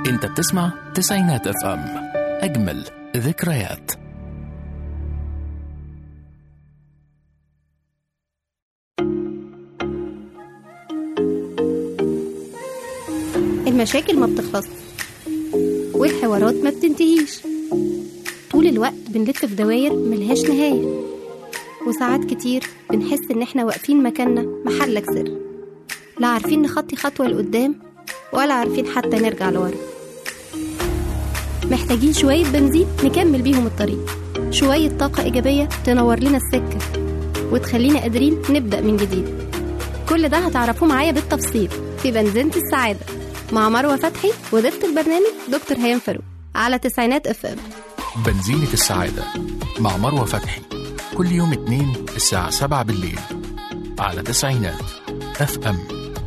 انت بتسمع تسعينات اف ام اجمل ذكريات المشاكل ما بتخلص والحوارات ما بتنتهيش طول الوقت بنلف في دواير ملهاش نهاية وساعات كتير بنحس إن إحنا واقفين مكاننا محلك سر لا عارفين نخطي خطوة لقدام ولا عارفين حتى نرجع لورا محتاجين شوية بنزين نكمل بيهم الطريق شوية طاقة إيجابية تنور لنا السكة وتخلينا قادرين نبدأ من جديد كل ده هتعرفوه معايا بالتفصيل في بنزينة السعادة مع مروة فتحي وضيفة البرنامج دكتور هيام فاروق على تسعينات اف ام بنزينة السعادة مع مروة فتحي كل يوم اثنين الساعة سبعة بالليل على تسعينات اف ام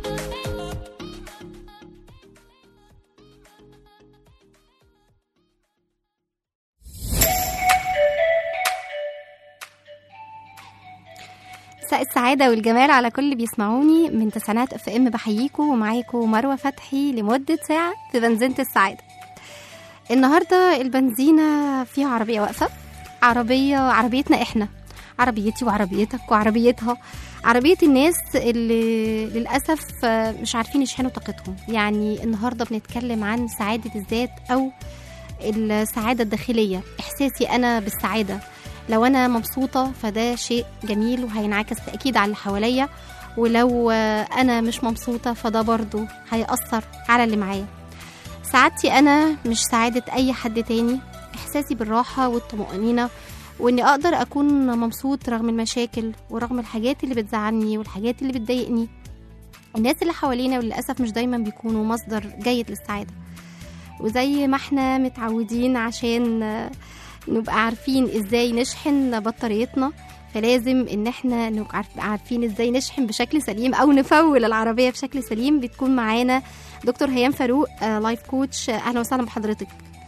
مساء السعادة والجمال على كل اللي بيسمعوني من تسعينات اف ام بحييكم ومعاكم مروة فتحي لمدة ساعة في بنزينة السعادة النهاردة البنزينة فيها عربية واقفة عربية عربيتنا احنا عربيتي وعربيتك وعربيتها عربية الناس اللي للأسف مش عارفين يشحنوا طاقتهم يعني النهاردة بنتكلم عن سعادة الذات أو السعادة الداخلية إحساسي أنا بالسعادة لو أنا مبسوطة فده شيء جميل وهينعكس أكيد على اللي حواليا ولو أنا مش مبسوطة فده برضو هيأثر على اللي معايا سعادتي أنا مش سعادة أي حد تاني إحساسي بالراحة والطمأنينة وإني أقدر أكون مبسوط رغم المشاكل ورغم الحاجات اللي بتزعلني والحاجات اللي بتضايقني الناس اللي حوالينا وللأسف مش دايما بيكونوا مصدر جيد للسعادة وزي ما احنا متعودين عشان نبقى عارفين ازاي نشحن بطاريتنا فلازم ان احنا نبقى عارف- عارفين ازاي نشحن بشكل سليم او نفول العربيه بشكل سليم بتكون معانا دكتور هيام فاروق آه، لايف كوتش آه، اهلا وسهلا بحضرتك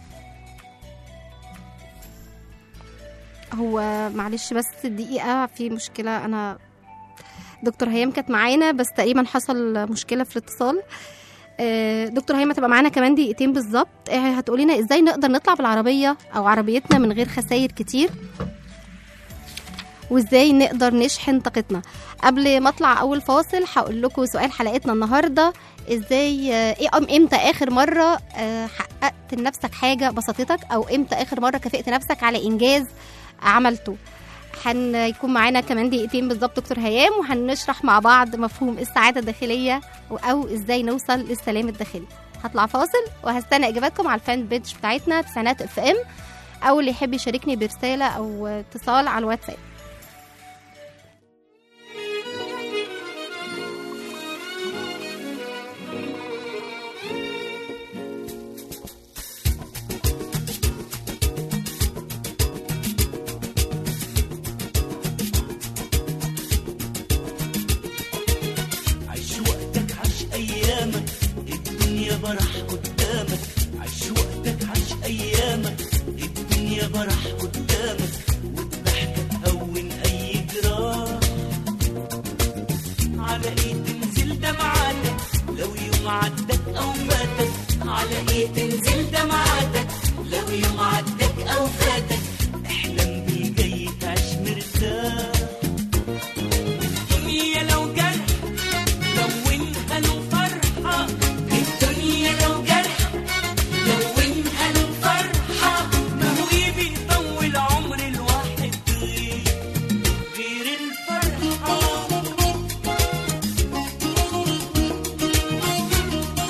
هو معلش بس دقيقه في مشكله انا دكتور هيام كانت معانا بس تقريبا حصل مشكله في الاتصال آه، دكتور هيما تبقى معانا كمان دقيقتين بالظبط آه، هتقولي لنا ازاي نقدر نطلع بالعربيه او عربيتنا من غير خسائر كتير وازاي نقدر نشحن طاقتنا قبل ما اطلع اول فاصل هقول لكم سؤال حلقتنا النهارده ازاي آه، ايه أم- امتى اخر مره آه، حققت لنفسك حاجه بسطتك او امتى اخر مره كافئت نفسك على انجاز عملته هيكون معانا كمان دقيقتين بالظبط دكتور هيام وهنشرح مع بعض مفهوم السعاده الداخليه او ازاي نوصل للسلام الداخلي هطلع فاصل وهستنى اجاباتكم على الفان بيج بتاعتنا تسعينات اف ام او اللي يحب يشاركني برساله او اتصال على الواتساب عيش وقتك عيش ايامك الدنيا برح قدامك عيش وقتك عيش ايامك الدنيا برح قدامك والضحكه تهون اي جراح على ايه تنزل دمعاتك لو يوم عدك او فاتك على ايه تنزل دمعاتك لو يوم عدك او فاتك احلم بالجاي تعيش مرتاح الدنيا لو جرح لونها له فرحة الدنيا لو جرح لونها له فرحة ما هو ايه بيطول عمر الواحد غير غير الفرحة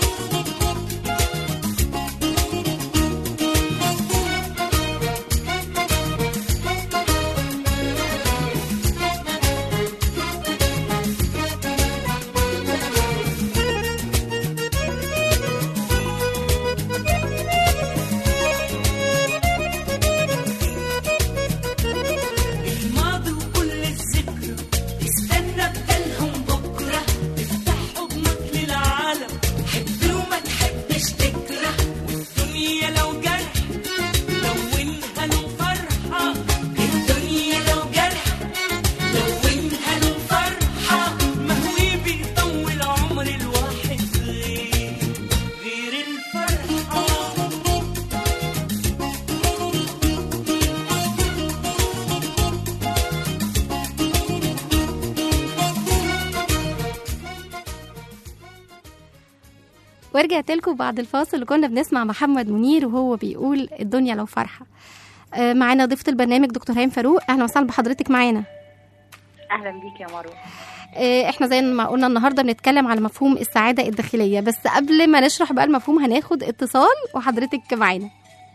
ورجعت لكم بعد الفاصل كنا بنسمع محمد منير وهو بيقول الدنيا لو فرحه آه، معانا ضيفة البرنامج دكتور هيم فاروق اهلا وسهلا بحضرتك معانا اهلا بيك يا مروه آه، احنا زي ما قلنا النهارده بنتكلم على مفهوم السعاده الداخليه بس قبل ما نشرح بقى المفهوم هناخد اتصال وحضرتك معانا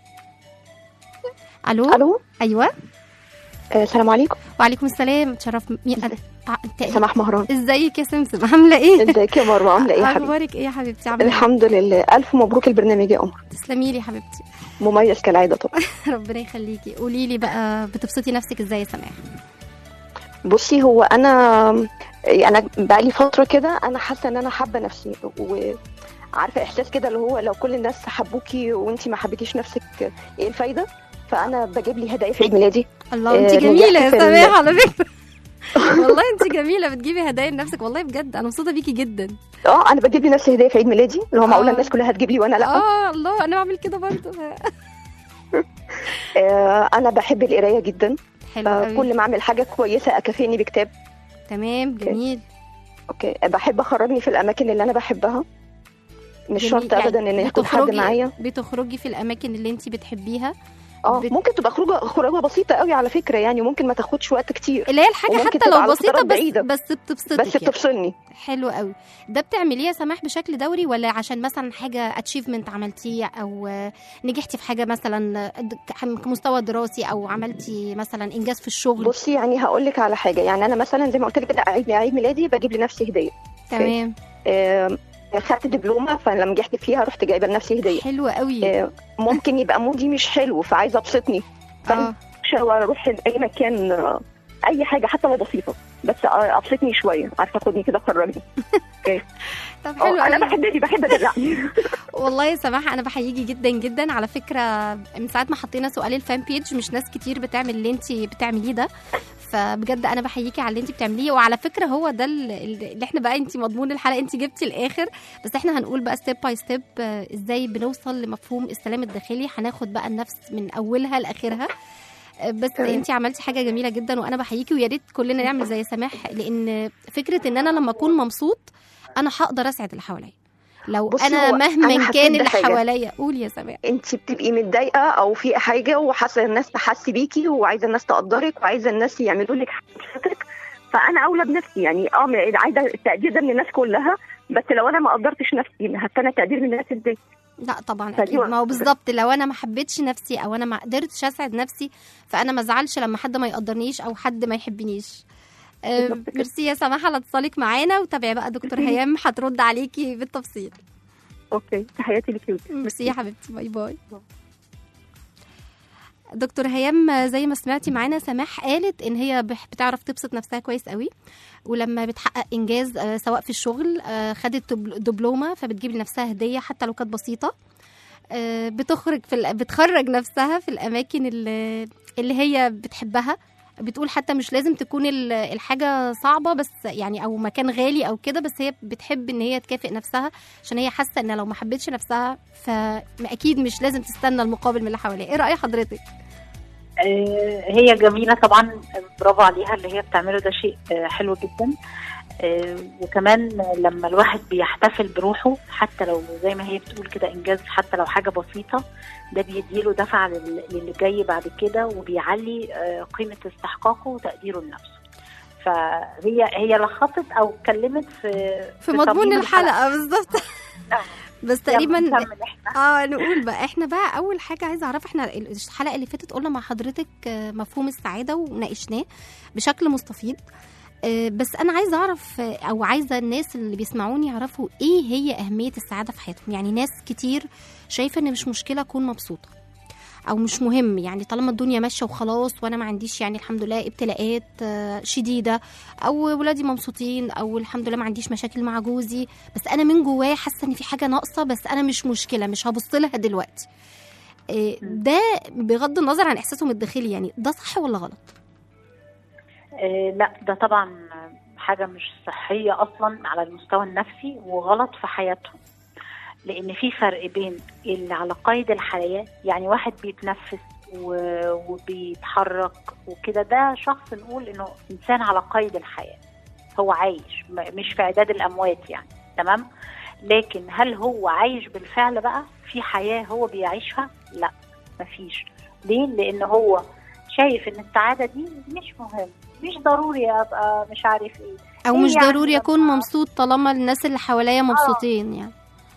الو الو ايوه آه، السلام عليكم وعليكم السلام تشرف مي... آه، انت إيه؟ سماح مهران ازيك يا سمسم عامله ايه ازيك يا مروه عامله ايه يا حبيبتي اخبارك ايه يا حبيبتي عامله ايه الحمد لله الف مبروك البرنامج يا قمر تسلمي لي يا حبيبتي مميز كالعاده طبعا ربنا يخليكي قولي لي بقى بتبسطي نفسك ازاي يا سماح بصي هو انا انا بقالي فتره كده انا حاسه ان انا حابه نفسي وعارفه احساس كده اللي هو لو كل الناس حبوكي وانت ما حبيتيش نفسك ايه الفايده فانا بجيب لي هدايا في عيد ميلادي الله انت آه، جميله يا نجحت في ال- سماح على فكره والله انت جميله بتجيبي هدايا لنفسك والله بجد انا مبسوطه بيكي جدا اه انا بجيب لي نفسي هدايا في عيد ميلادي اللي هو معقوله آه. الناس كلها هتجيب لي وانا لا اه الله انا بعمل كده برضه آه انا بحب القرايه جدا حلو قوي كل ما اعمل حاجه كويسه اكافئني بكتاب تمام جميل اوكي بحب اخرجني في الاماكن اللي انا بحبها مش جميل. شرط ابدا ان يكون حد بتخرجي- معايا بتخرجي في الاماكن اللي انت بتحبيها اه بت- ممكن تبقى خروجه خروجه بسيطه قوي على فكره يعني ممكن ما تاخدش وقت كتير اللي هي الحاجه وممكن حتى تبقى لو على بسيطه فترات بس بعيدة. بس بتبسطك بس يعني. بتفصلني حلو قوي ده بتعمليه يا سماح بشكل دوري ولا عشان مثلا حاجه اتشيفمنت عملتيه او آه، نجحتي في حاجه مثلا آه، د- كمستوى دراسي او عملتي مثلا انجاز في الشغل بصي يعني هقول لك على حاجه يعني انا مثلا زي ما قلت لك كده عيد عيد ميلادي بجيب لنفسي هديه تمام آه خدت دبلومه فلما نجحت فيها رحت جايبه لنفسي هديه حلو قوي آه ممكن يبقى مودي مش حلو فعايزه ابسطني اه واروح اي مكان آه، اي حاجه حتى لو بسيطه بس آه، ابسطني شويه عارفه خدني كده خرجني طب حلو آه، انا قوي بحب بحب ادلعني والله يا سماح انا بحييكي جدا جدا على فكره من ساعه ما حطينا سؤال الفان بيج مش ناس كتير بتعمل اللي انت بتعمليه ده فبجد انا بحييكي على اللي انت بتعمليه وعلى فكره هو ده ال- ال- اللي احنا بقى انت مضمون الحلقه انت جبتي الاخر بس احنا هنقول بقى ستيب باي ستيب ازاي بنوصل لمفهوم السلام الداخلي هناخد بقى النفس من اولها لاخرها آه، بس تمام. انت عملتي حاجه جميله جدا وانا بحييكي ويا ريت كلنا نعمل زي سماح لان فكره ان انا لما اكون ممبسوط انا هقدر اسعد اللي حواليا لو بصي، انا هو مهما أنا حسيت كان اللي بحاجة. حواليا قول يا سماح انت بتبقي متضايقه او في حاجه وحاسه الناس تحس بيكي وعايزه الناس تقدرك وعايزه الناس يعملوا لك حاجتك فانا اولى بنفسي يعني اه م- عايزه التقدير ده من الناس كلها بس لو انا ما قدرتش نفسي هستنى التقدير من الناس ازاي لا طبعا فدي اكيد ما هو واحدة. بالظبط لو انا ما حبيتش نفسي او انا ما قدرتش اسعد نفسي فانا ما ازعلش لما حد ما يقدرنيش او حد ما يحبنيش آه، بالظبط كده. ميرسي يا سماح على اتصالك معانا وتابعي بقى دكتور هيام هترد عليكي بالتفصيل اوكي تحياتي ليكي ميرسي يا حبيبتي باي باي دكتور هيام زي ما سمعتي معانا سماح قالت ان هي بح- بتعرف تبسط نفسها كويس قوي ولما بتحقق انجاز آه، سواء في الشغل آه، خدت دبل- دبلومه فبتجيب لنفسها هديه حتى لو كانت بسيطه آه، بتخرج في ال- بتخرج نفسها في الاماكن اللي, اللي هي بتحبها بتقول حتى مش لازم تكون ال- الحاجه صعبه بس يعني او مكان غالي او كده بس هي بتحب ان هي تكافئ نفسها عشان هي حاسه ان لو ما حبتش نفسها فاكيد مش لازم تستنى المقابل من اللي حواليها ايه راي حضرتك آه، هي جميلة طبعا برافو عليها اللي هي بتعمله ده شيء آه، حلو جدا آه، وكمان لما الواحد بيحتفل بروحه حتى لو زي ما هي بتقول كده انجاز حتى لو حاجة بسيطة ده بيديله دفعة لل- للي جاي بعد كده وبيعلي آه، قيمة استحقاقه وتقديره لنفسه فهي هي لخصت او اتكلمت في في مضمون صميم الحلقه بالظبط آه. بس يلا تقريبا نكمل احنا اه نقول بقى احنا بقى اول حاجه عايزه اعرف احنا الحلقه اللي فاتت قلنا مع حضرتك آه، مفهوم السعاده وناقشناه بشكل مستفيض آه، بس انا عايزه اعرف آه، او عايزه الناس اللي بيسمعوني يعرفوا ايه هي اهميه السعاده في حياتهم يعني ناس كتير شايفه ان مش مشكله اكون مبسوطه او مش مهم يعني طالما الدنيا ماشيه وخلاص وانا ما عنديش يعني الحمد لله ابتلاءات آه، شديده او ولادي مبسوطين او الحمد لله ما عنديش مشاكل مع جوزي بس انا من جوايا حاسه ان في حاجه ناقصه بس انا مش مشكله مش هبص لها دلوقتي إيه، ده بغض النظر عن احساسهم الداخلي يعني ده صح ولا غلط آه، لا ده طبعا حاجة مش صحية أصلا على المستوى النفسي وغلط في حياتهم لأن في فرق بين اللي على قيد الحياة يعني واحد بيتنفس و- وبيتحرك وكده ده شخص نقول إنه إنسان على قيد الحياة هو عايش م- مش في عداد الأموات يعني تمام لكن هل هو عايش بالفعل بقى في حياه هو بيعيشها لا مفيش ليه لان هو شايف ان السعاده دي مش مهم مش ضروري ابقى مش عارف ايه او إيه مش يعني ضروري اكون لما- مبسوط طالما الناس اللي حواليا مبسوطين يعني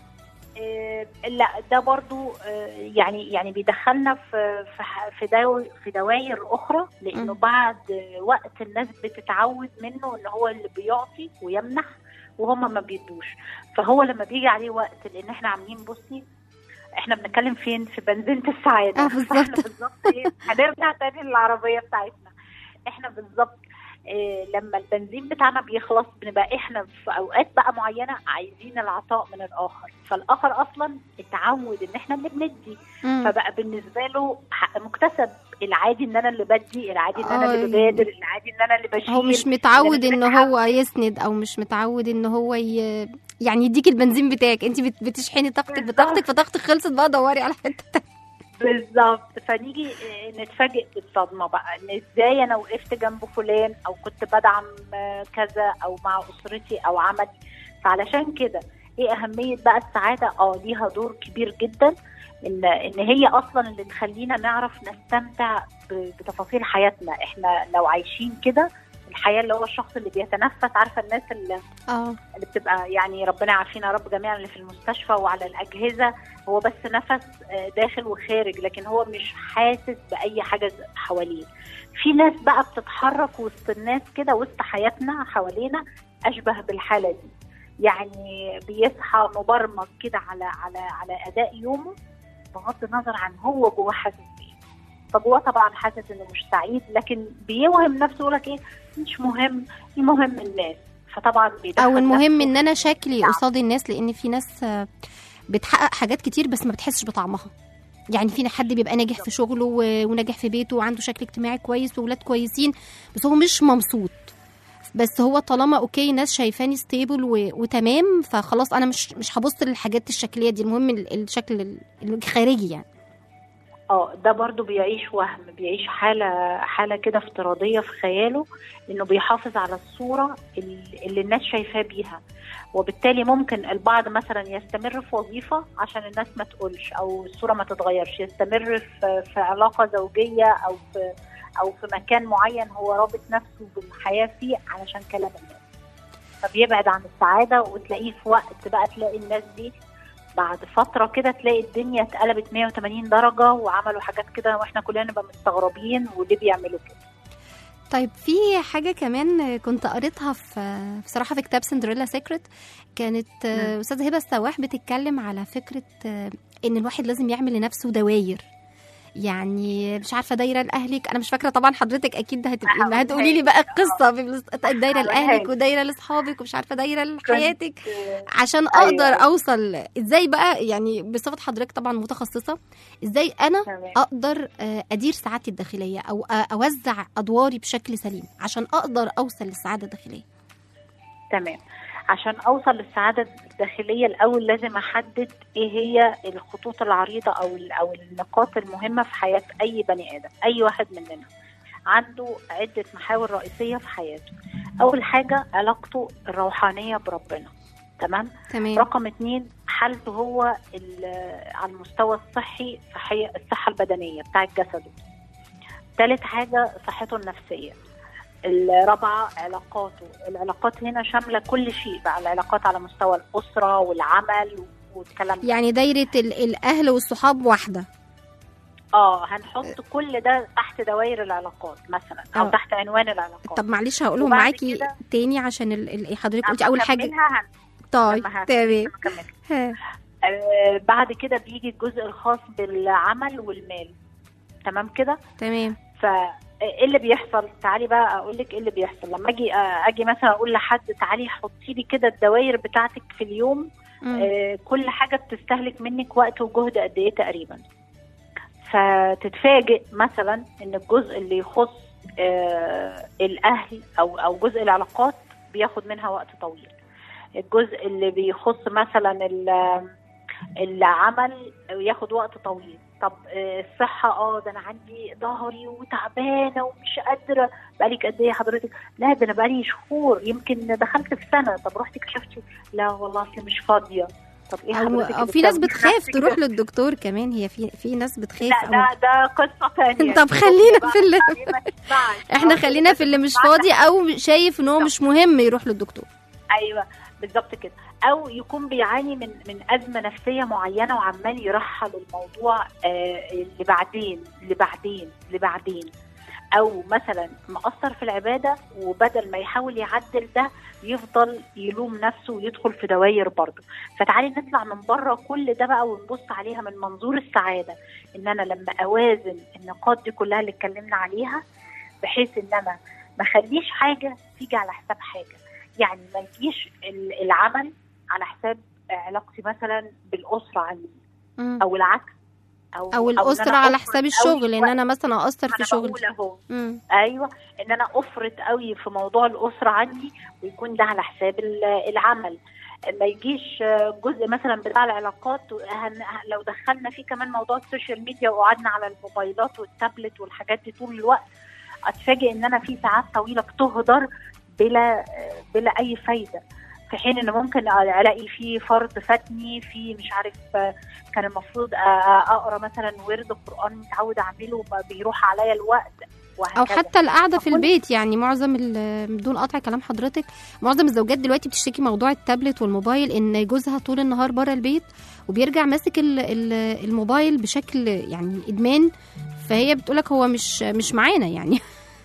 آه، لا ده برضو آه، يعني يعني بيدخلنا في في ح- في دو في دوائر اخرى لانه مم. بعد وقت الناس بتتعود منه ان هو اللي بيعطي ويمنح وهم ما بيدوش فهو لما بيجي عليه وقت لان احنا عاملين بصي احنا بنتكلم فين في بنزينة السعادة آه، بالظبط. فاحنا بالظبط ايه هنرجع تاني للعربية بتاعتنا احنا بالظبط إيه لما البنزين بتاعنا بيخلص بنبقى احنا في اوقات بقى معينه عايزين العطاء من الاخر فالاخر اصلا اتعود ان احنا اللي بندي مم. فبقى بالنسبه له حق مكتسب العادي ان انا اللي بدي العادي ان انا آه، اللي ببادر العادي ان انا اللي بشيل هو مش متعود اللي ان بتحب. هو يسند او مش متعود ان هو ي... يعني يديك البنزين بتاعك انت بت- بتشحني طاقتك بالظبط. بطاقتك فطاقتك خلصت بقى دوري على حته تانية. بالظبط فنيجي آه، نتفاجئ بالصدمه بقى ان ازاي انا وقفت جنب فلان او كنت بدعم آه، كذا او مع اسرتي او عملي فعلشان كده ايه اهميه بقى السعاده اه ليها دور كبير جدا ان ان هي اصلا اللي تخلينا نعرف نستمتع ب- بتفاصيل حياتنا احنا لو عايشين كده الحياه اللي هو الشخص اللي بيتنفس عارفه الناس اللي اه اللي بتبقى يعني ربنا يعافينا يا رب جميعا اللي في المستشفى وعلى الاجهزه هو بس نفس آه، داخل وخارج لكن هو مش حاسس باي حاجه حواليه في ناس بقى بتتحرك وسط الناس كده وسط حياتنا حوالينا اشبه بالحاله دي يعني بيصحى مبرمج كده على على على اداء يومه بغض النظر عن هو جواه حاسس بايه فجواه طبعا حاسس انه مش سعيد لكن بيوهم نفسه يقول لك ايه مش مهم المهم الناس فطبعا بيدخل او المهم نفسه ان انا شكلي نعم. قصاد الناس لان في ناس آه، بتحقق حاجات كتير بس ما بتحسش بطعمها يعني في حد بيبقى ناجح في شغله و- وناجح في بيته وعنده شكل اجتماعي كويس وولاد كويسين بس هو مش مبسوط بس هو طالما اوكي ناس شايفاني ستيبل و... وتمام فخلاص انا مش مش هبص للحاجات الشكليه دي المهم ال- الشكل ال- الخارجي يعني اه ده برضو بيعيش وهم بيعيش حالة حالة كده افتراضية في خياله انه بيحافظ على الصورة اللي اللي الناس شايفاه بيها وبالتالي ممكن البعض مثلا يستمر في وظيفة عشان الناس ما تقولش او الصورة ما تتغيرش يستمر في, في علاقة زوجية او في او في مكان معين هو رابط نفسه بالحياة فيه علشان كلام الناس فبيبعد عن السعادة وتلاقيه في وقت بقى تلاقي الناس دي بعد فترة كده تلاقي الدنيا اتقلبت 180 درجة وعملوا حاجات كده واحنا كلنا نبقى مستغربين وليه بيعملوا كده طيب في حاجة كمان كنت قريتها في بصراحة في كتاب سندريلا سيكريت كانت آه، أستاذة هبة السواح بتتكلم على فكرة آه، إن الواحد لازم يعمل لنفسه دواير يعني مش عارفه دايره لاهلك انا مش فاكره طبعا حضرتك اكيد هتبقي هقولها هتقولي لي لك. بقى القصه بمس- دايره هقولها لاهلك لك. ودايره لاصحابك ومش عارفه دايره لحياتك كنت- عشان أيوة. اقدر اوصل ازاي بقى يعني بصفه حضرتك طبعا متخصصه ازاي انا تمام. اقدر آه، ادير سعادتي الداخليه او آه، اوزع ادواري بشكل سليم عشان اقدر اوصل للسعاده الداخليه تمام عشان اوصل للسعاده الداخليه الاول لازم احدد ايه هي الخطوط العريضه او ال- او النقاط المهمه في حياه اي بني ادم اي واحد مننا عنده عده محاور رئيسيه في حياته اول حاجه علاقته الروحانيه بربنا تمام تمام رقم اتنين حالته هو ال- على المستوى الصحي صحي الصحة البدنية بتاعت جسده تالت حاجة صحته النفسية الرابعة علاقاته العلاقات هنا شاملة كل شيء بقى العلاقات على مستوى الأسرة والعمل والكلام ده يعني دايره ال- الاهل والصحاب واحده اه هنحط كل ده تحت دوائر العلاقات مثلا او آه. تحت عنوان العلاقات طب معلش هقولهم وبعد معاكي كده- تاني عشان ال- ال- حضرتك قلتي أما اول حاجه أكملها هن- طيب لما هكمل- تمام لما أكمل. ها. آه بعد كده بيجي الجزء الخاص بالعمل والمال تمام كده تمام فايه اللي بيحصل تعالي بقى اقول لك ايه اللي بيحصل لما اجي آه، اجي مثلا اقول لحد تعالي حطي لي كده الدوائر بتاعتك في اليوم مم. آه كل حاجه بتستهلك منك وقت وجهد قد ايه تقريبا فتتفاجئ مثلا ان الجزء اللي يخص آه الاهل او او جزء العلاقات بياخد منها وقت طويل الجزء اللي بيخص مثلا ال- العمل ياخد وقت طويل طب آه، الصحه اه ده انا عندي ظهري وتعبانه ومش قادره بقالك قد ايه حضرتك لا ده انا بقالي شهور يمكن دخلت في سنه طب رحتي كشفتي لا والله اصل مش فاضيه طب ايه او حضرتك او في ناس بتسوي بتخاف نفسك تروح ده؟ للدكتور كمان هي في في ناس بتخاف لا أو ده ده قصه ثانيه طب خلينا في اللي احنا خلينا في اللي مش بعد- فاضي او شايف ان هو مش مهم يروح للدكتور ايوه بالظبط كده او يكون بيعاني من من ازمه نفسيه معينه وعمال يرحل الموضوع آه لبعدين لبعدين لبعدين او مثلا مقصر في العباده وبدل ما يحاول يعدل ده يفضل يلوم نفسه ويدخل في دواير برضه فتعالي نطلع من بره كل ده بقى ونبص عليها من منظور السعاده ان انا لما اوازن النقاط دي كلها اللي اتكلمنا عليها بحيث ان انا ما اخليش حاجه تيجي على حساب حاجه يعني ما يجيش ال- العمل على حساب علاقتي مثلا بالاسره عندي مم. او العكس او او إن أنا الاسره على أفرط حساب قوي الشغل ان في انا مثلا اقصر وقت. في أنا شغل بقول اهو مم. ايوه ان انا افرط قوي في موضوع الاسره عندي ويكون ده على حساب ال- العمل ما يجيش جزء مثلا بتاع العلاقات هن- لو دخلنا فيه كمان موضوع السوشيال ميديا وقعدنا على الموبايلات والتابلت والحاجات دي طول الوقت اتفاجئ ان انا في ساعات طويله بتهدر بلا بلا اي فايده في حين ان ممكن الاقي في فرض فاتني في مش عارف كان المفروض اقرا مثلا ورد قران متعود اعمله ما بيروح عليا الوقت وهكذا او حتى القعده في فكل- البيت يعني معظم ال- بدون قطع كلام حضرتك معظم الزوجات دلوقتي بتشتكي موضوع التابلت والموبايل ان جوزها طول النهار بره البيت وبيرجع ماسك ال- ال- الموبايل بشكل يعني ادمان فهي بتقولك هو مش مش معانا يعني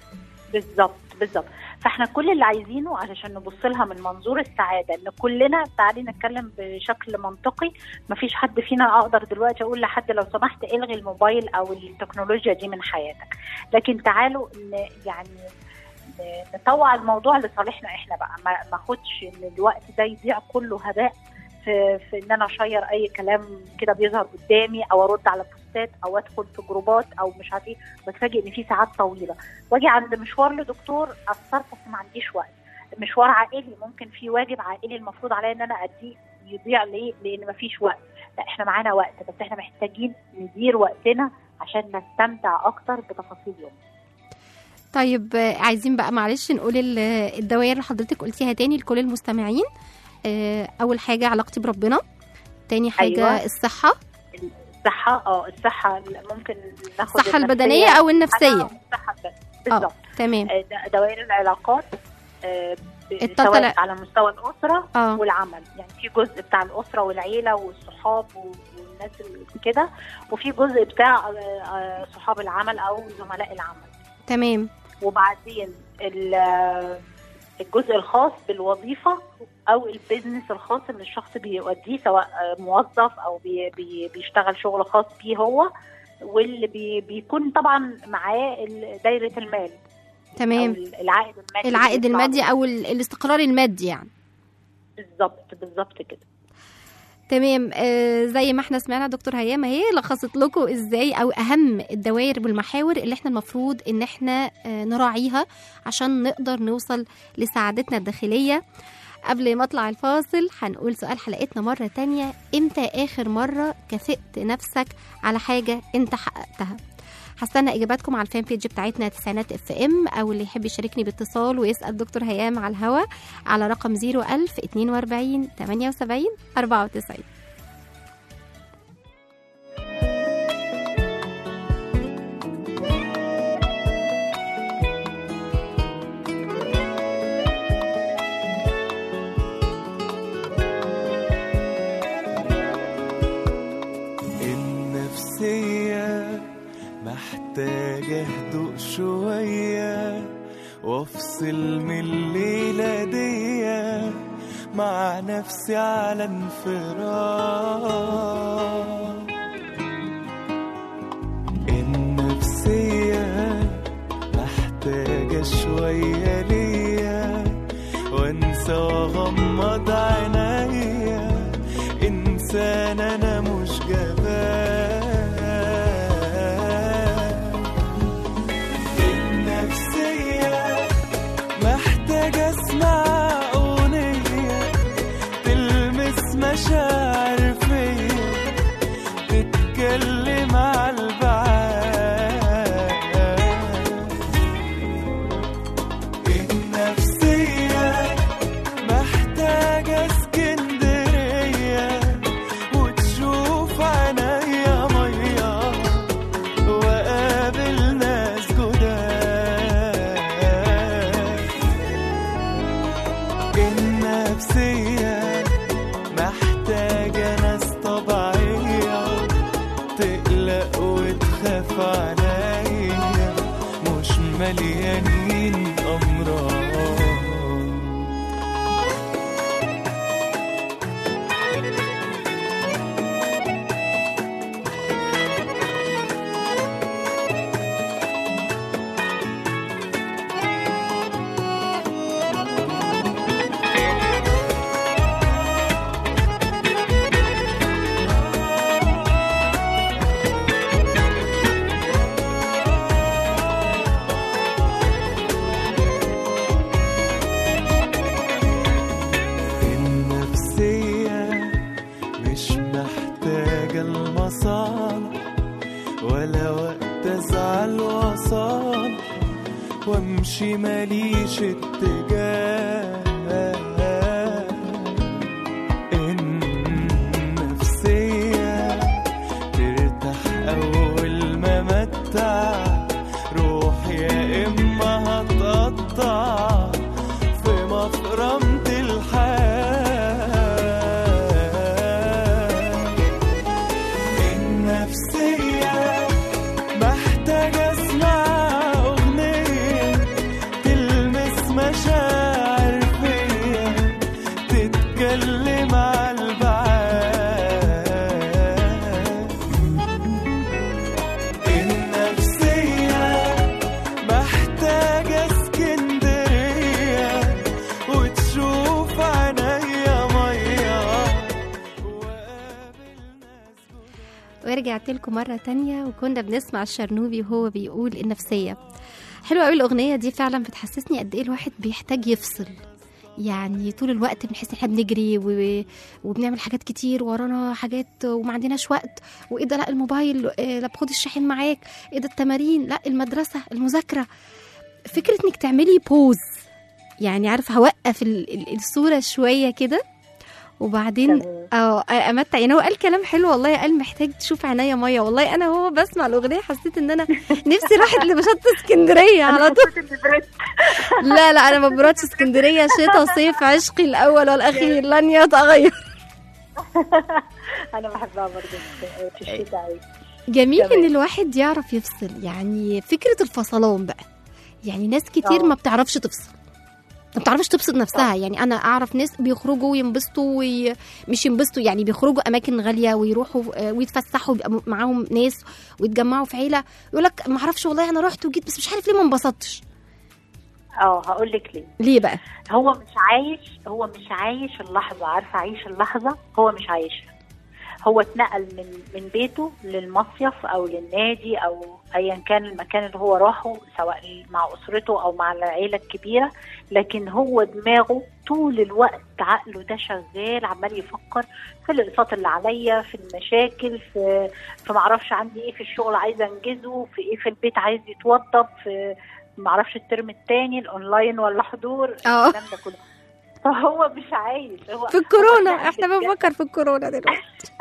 بالظبط بالظبط فاحنا كل اللي عايزينه علشان نبص لها من منظور السعاده ان كلنا تعالي نتكلم بشكل منطقي مفيش حد فينا اقدر دلوقتي اقول لحد لو سمحت الغي الموبايل او التكنولوجيا دي من حياتك لكن تعالوا ن- يعني ن- نطوع الموضوع لصالحنا احنا بقى ما ما اخدش ان الوقت ده يضيع كله هباء في, في ان انا اشير اي كلام كده بيظهر قدامي او ارد على بوستات او ادخل في جروبات او مش عارف ايه بتفاجئ ان في ساعات طويله واجي عند مشوار لدكتور اثرت بس ما عنديش وقت مشوار عائلي ممكن في واجب عائلي المفروض عليا ان انا اديه يضيع ليه؟ لان ما فيش وقت لا احنا معانا وقت بس احنا محتاجين ندير وقتنا عشان نستمتع اكتر بتفاصيل يوم طيب آه، عايزين بقى معلش نقول ال- الدوائر اللي حضرتك قلتيها تاني لكل المستمعين آه، اول حاجه علاقتي بربنا تاني حاجه أيوة. الصحه الصحه اه الصحه ممكن ناخد الصحه النفسية. البدنيه او النفسيه أنا الصحه البدنية. بالظبط تمام آه، د- دوائر العلاقات آه، ب- التلاتة سواء لا. على مستوى الاسره اه والعمل يعني في جزء بتاع الاسره والعيله والصحاب و- والناس اللي كده وفي جزء بتاع آه، آه، صحاب العمل او زملاء العمل تمام وبعدين ال- الجزء الخاص بالوظيفه او البيزنس الخاص اللي الشخص بيؤديه سواء آه، موظف او بي بي بيشتغل شغل خاص بيه هو واللي بي بيكون طبعا معاه ال- دايره المال تمام أو العائد المادي العائد اللي بيطلع المادي له. او ال- الاستقرار المادي يعني بالظبط بالظبط كده تمام آه زي ما احنا سمعنا دكتور هيام اهي لخصت لكم ازاي او اهم الدوائر والمحاور اللي احنا المفروض ان احنا آه نراعيها عشان نقدر نوصل لسعادتنا الداخليه قبل ما اطلع الفاصل هنقول سؤال حلقتنا مره تانية امتى اخر مره كافئت نفسك على حاجه انت حققتها هستنى اجاباتكم على الفان بيج بتاعتنا تسعينات اف ام او اللي يحب يشاركني باتصال ويسال دكتور هيام على الهوا على رقم 01000 42 78 94 النفسية محتاجة هدوء شوية وافصل من الليلة دي مع نفسي على انفراد النفسية محتاجة شوية ليا وانسى واغمض عينيا انسان انا مش جبان النفسية محتاجة اسمع اغنية تلمس مشاعر فيا تتكلم على مليانين أمراض النفسية مش محتاجة المصالح ولا وقت أزعل وأصالح وأمشي ماليش اتجاه النفسية ترتاح أول ما متع روح يا إما هتقطع في مفرمة الحياة النفسية محتاجة اسمع أغنية تلمس مشاعر فيا تتكلم على البعاد النفسية محتاجة اسكندرية وتشوف عينيا مية وقابل ناس ورجعت لكم مرة تانية وكنا بنسمع الشرنوبي وهو بيقول النفسية حلوة قوي الأغنية دي فعلا بتحسسني قد إيه الواحد بيحتاج يفصل يعني طول الوقت بنحس ان احنا بنجري و... وبنعمل حاجات كتير ورانا حاجات وما عندناش وقت وايه ده لا الموبايل إيه لا بخد الشاحن معاك ايه ده التمارين لا المدرسه المذاكره فكره انك تعملي بوز يعني عارفه هوقف ال- ال- الصوره شويه كده وبعدين تمام. اه امتع يعني هو قال كلام حلو والله قال محتاج تشوف عينيا ميه والله انا وهو بسمع الاغنيه حسيت ان انا نفسي راحت لمشط اسكندريه على طول لا لا انا ما ببردش اسكندريه شتاء صيف عشقي الاول والاخير لن يتغير انا بحبها برضه في- في الشتاء قوي جميل تمام. ان الواحد يعرف يفصل يعني فكره الفصلان بقى يعني ناس كتير آه. ما بتعرفش تفصل ما بتعرفش تبسط نفسها يعني انا اعرف ناس بيخرجوا وينبسطوا وي... مش ينبسطوا يعني بيخرجوا اماكن غاليه ويروحوا آه، ويتفسحوا ويبقى م- معاهم ناس ويتجمعوا في عيله يقول لك ما اعرفش والله انا رحت وجيت بس مش عارف ليه ما انبسطتش اه هقول لك ليه ليه بقى هو مش عايش هو مش عايش اللحظة عارفة عايش اللحظة هو مش عايشها هو اتنقل من من بيته للمصيف او للنادي او ايا كان المكان اللي هو راحه سواء مع اسرته او مع العيله الكبيره لكن هو دماغه طول الوقت عقله ده شغال عمال يفكر في الاقساط اللي عليا في المشاكل في في معرفش عندي ايه في الشغل عايزه انجزه في ايه في البيت عايز يتوضب في معرفش الترم الثاني الاونلاين ولا حضور اه. الكلام ده كله فهو مش عايش هو في الكورونا هو احنا بالجسد- بنفكر في الكورونا دلوقتي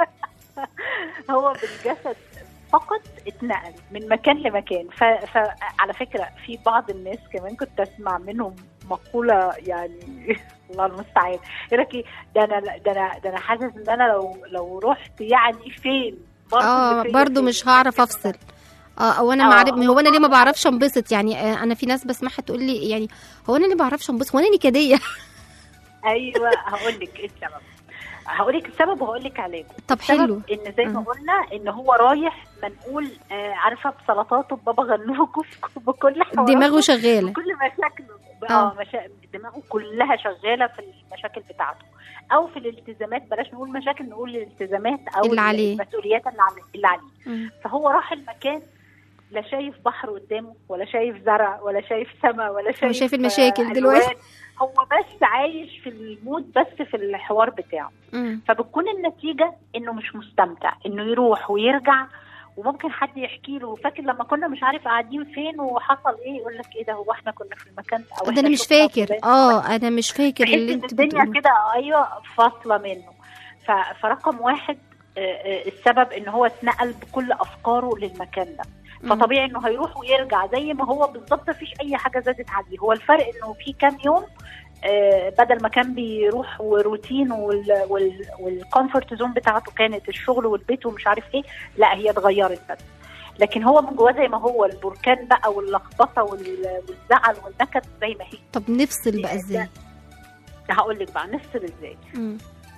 هو بالجسد فقط اتنقل من مكان لمكان ف... فعلى فكره في بعض الناس كمان كنت اسمع منهم مقوله يعني الله المستعان يقول لك إيه، ده انا ده انا ده انا حاسس ان انا لو لو رحت يعني فين برضه اه اللي فيا برضو فين. مش هعرف افصل اه او انا آه، معرف هو هو انا ليه ما بعرفش انبسط يعني آه، انا في ناس بسمعها تقول لي يعني هو انا ليه ما بعرفش انبسط هو انا نكديه ايوه هقول لك ايه السبب هقول لك السبب وهقول لك علاجه طب حلو السبب ان زي ما مم. قلنا ان هو رايح منقول آه عارفه بسلطاته ببابا غنوج بكل حواراته دماغه شغاله كل مشاكله آه. اه مشا... دماغه كلها شغاله في المشاكل بتاعته او في الالتزامات بلاش نقول مشاكل نقول الالتزامات او اللي عليه. المسؤوليات اللي عليه اللي عليه مم. فهو راح المكان لا شايف بحر قدامه ولا شايف زرع ولا شايف سماء ولا شايف شايف المشاكل آه، دلوقتي. ألوان. هو بس عايش في المود بس في الحوار بتاعه مم. فبتكون النتيجه انه مش مستمتع انه يروح ويرجع وممكن حد يحكي له فاكر لما كنا مش عارف قاعدين فين وحصل ايه يقول لك ايه ده هو احنا كنا في المكان او ده إحنا انا مش شفنا فاكر فلان. اه انا مش فاكر تحس اللي ان انت الدنيا بتقوله كده ايوه فاصله منه ف- فرقم واحد آه، آه، السبب ان هو اتنقل بكل افكاره للمكان ده مم. فطبيعي انه هيروح ويرجع زي ما هو بالظبط مفيش اي حاجه زادت عليه هو الفرق انه في كام يوم آه، بدل ما كان بيروح وروتين والكومفورت زون بتاعته كانت الشغل والبيت ومش عارف ايه لا هي اتغيرت بس لكن هو من جواه زي ما هو البركان بقى واللخبطه وال- والزعل والنكد زي ما هي طب نفصل بقى ازاي هقول لك بقى نفصل ازاي مم.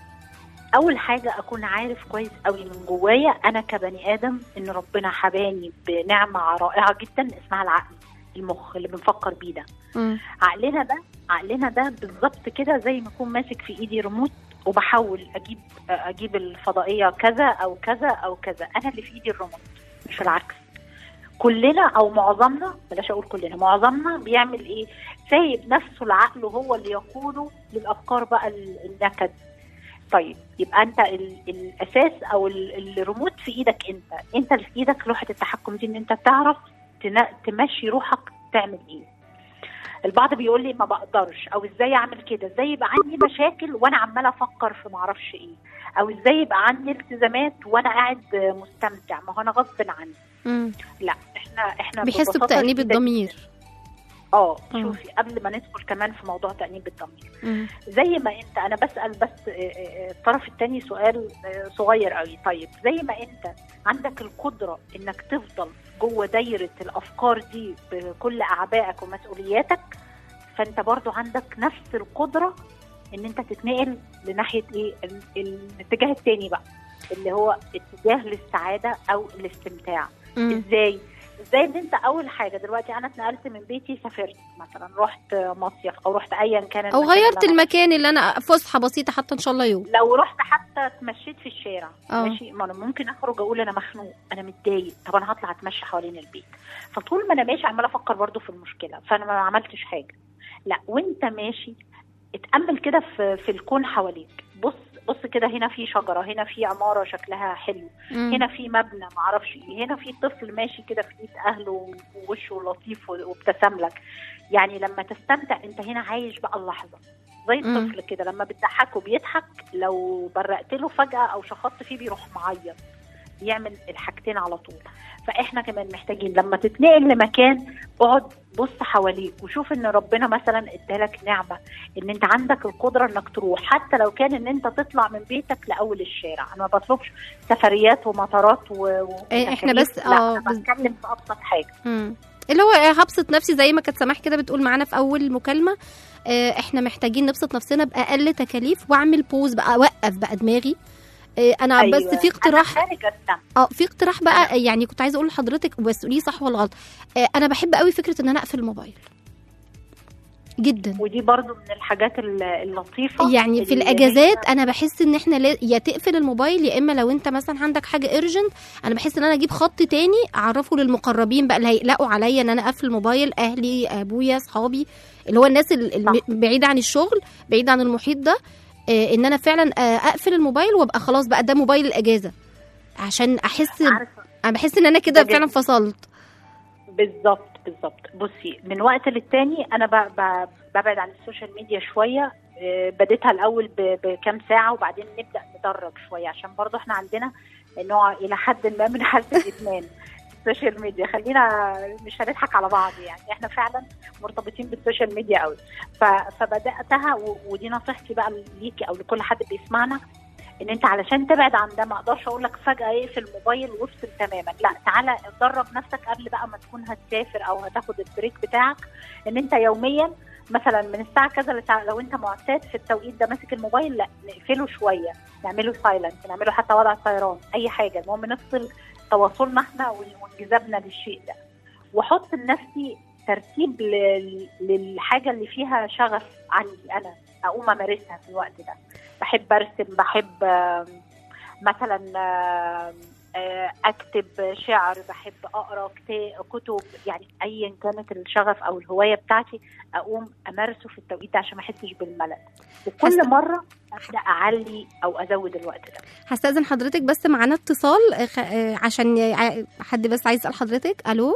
اول حاجه اكون عارف كويس قوي من جوايا انا كبني ادم ان ربنا حباني بنعمه رائعه جدا اسمها العقل المخ اللي بنفكر بيه ده مم. عقلنا ده عقلنا ده بالظبط كده زي ما اكون ماسك في ايدي ريموت وبحاول اجيب اجيب الفضائيه كذا او كذا او كذا انا اللي في ايدي الريموت مش العكس كلنا او معظمنا بلاش اقول كلنا معظمنا بيعمل ايه سايب نفسه العقل هو اللي يقوده للافكار بقى ال- النكد طيب يبقى انت ال- الاساس او ال- الريموت في ايدك انت انت اللي في ايدك لوحه التحكم دي ان انت تعرف تنا- تمشي روحك تعمل ايه البعض بيقول لي ما بقدرش او ازاي اعمل كده ازاي يبقى عندي مشاكل وانا عماله افكر في معرفش ايه او ازاي يبقى عندي التزامات وانا قاعد مستمتع ما هو انا غصب عني مم. لا احنا احنا بيحسوا ببساطة بتأنيب شديدة الضمير اه مم. شوفي قبل ما ندخل كمان في موضوع تأنيب الضمير مم. زي ما انت انا بسال بس آه، آه، الطرف الثاني سؤال آه، صغير قوي طيب زي ما انت عندك القدره انك تفضل جوه دايره الافكار دي بكل اعبائك ومسؤولياتك فانت برضو عندك نفس القدره ان انت تتنقل لناحيه ايه ال- الاتجاه الثاني بقى اللي هو اتجاه للسعاده او الاستمتاع مم. ازاي ازاي ان انت اول حاجه دلوقتي انا اتنقلت من بيتي سافرت مثلا رحت مصيف او رحت ايا كان او المكان غيرت اللي أنا المكان اللي انا فسحه بسيطه حتى ان شاء الله يوم لو رحت حتى اتمشيت في الشارع اه. ماشي ما انا ممكن اخرج اقول انا مخنوق انا متضايق طب انا هطلع اتمشى حوالين البيت فطول ما انا ماشي عماله افكر برضو في المشكله فانا ما عملتش حاجه لا وانت ماشي اتامل كده في في الكون حواليك بص بص كده هنا في شجره هنا في عماره شكلها حلو مم. هنا في مبنى معرفش ايه هنا في طفل ماشي كده في ايد اهله ووشه لطيف وابتسم لك يعني لما تستمتع انت هنا عايش بقى اللحظه زي مم. الطفل كده لما بتضحكه بيضحك لو برقت له فجاه او شخطت فيه بيروح معيط بيعمل الحاجتين على طول فاحنا كمان محتاجين لما تتنقل لمكان اقعد بص حواليك وشوف ان ربنا مثلا ادالك نعمه ان انت عندك القدره انك تروح حتى لو كان ان انت تطلع من بيتك لاول الشارع انا ما بطلبش سفريات ومطارات و... إيه، إحنا وتكاليف. بس- لا آه، انا بس- بتكلم في ابسط حاجه مم. اللي هو آه، هبسط نفسي زي ما كانت سماح كده بتقول معانا في اول مكالمه آه، احنا محتاجين نبسط نفسنا باقل تكاليف واعمل بوز بقى اوقف بقى دماغي آه، انا أيوة. بس في اقتراح انا خارج استمتع اه في اقتراح بقى يعني كنت عايزه اقول لحضرتك بس قولي صح ولا غلط آه، انا بحب قوي فكره ان انا اقفل الموبايل جدا ودي برضو من الحاجات ال- اللطيفه يعني في اللي الاجازات انا بحس ان احنا لا- يا تقفل الموبايل يا اما لو انت مثلا عندك حاجه ارجنت انا بحس ان انا اجيب خط تاني اعرفه للمقربين بقى اللي هيقلقوا عليا ان انا اقفل الموبايل اهلي ابويا اصحابي اللي هو الناس ال- الم- صح. بعيده عن الشغل بعيد عن المحيط ده آه، ان انا فعلا آه، اقفل الموبايل وابقى خلاص بقى ده موبايل الاجازه عشان احس عارفه انا بحس ان انا كده ده فعلا جميل. فصلت بالظبط بالظبط بصي من وقت للتاني انا ب- ب- ببعد عن السوشيال ميديا شويه آه، بديتها الاول ب- بكام ساعه وبعدين نبدا ندرج شويه عشان برضو احنا عندنا نوع الى حد ما من حاله الادمان السوشيال ميديا خلينا مش هنضحك على بعض يعني احنا فعلا مرتبطين بالسوشيال ميديا قوي ف- فبداتها و- ودي نصيحتي بقى ليكي او لكل حد بيسمعنا ان انت علشان تبعد عن ده ما اقدرش اقول لك فجاه اقفل الموبايل وافصل تماما لا تعالى درب نفسك قبل بقى ما تكون هتسافر او هتاخد البريك بتاعك ان انت يوميا مثلا من الساعه كذا لساعة لو انت معتاد في التوقيت ده ماسك الموبايل لا نقفله شويه نعمله سايلنت نعمله حتى وضع الطيران اي حاجه المهم نفصل تواصلنا احنا وانجذابنا للشيء ده واحط لنفسي ترتيب ل- للحاجه اللي فيها شغف عندي انا اقوم امارسها في الوقت ده بحب ارسم بحب آم، مثلا آم، آه، اكتب شعر بحب اقرا كتا- كتب يعني ايا كانت الشغف او الهوايه بتاعتي اقوم امارسه في التوقيت ده عشان ما احسش بالملل وكل حاسة- مره ابدا اعلي او ازود الوقت ده هستاذن حضرتك بس معانا اتصال آه، خ- آه، عشان ي- حد بس عايز يسال حضرتك الو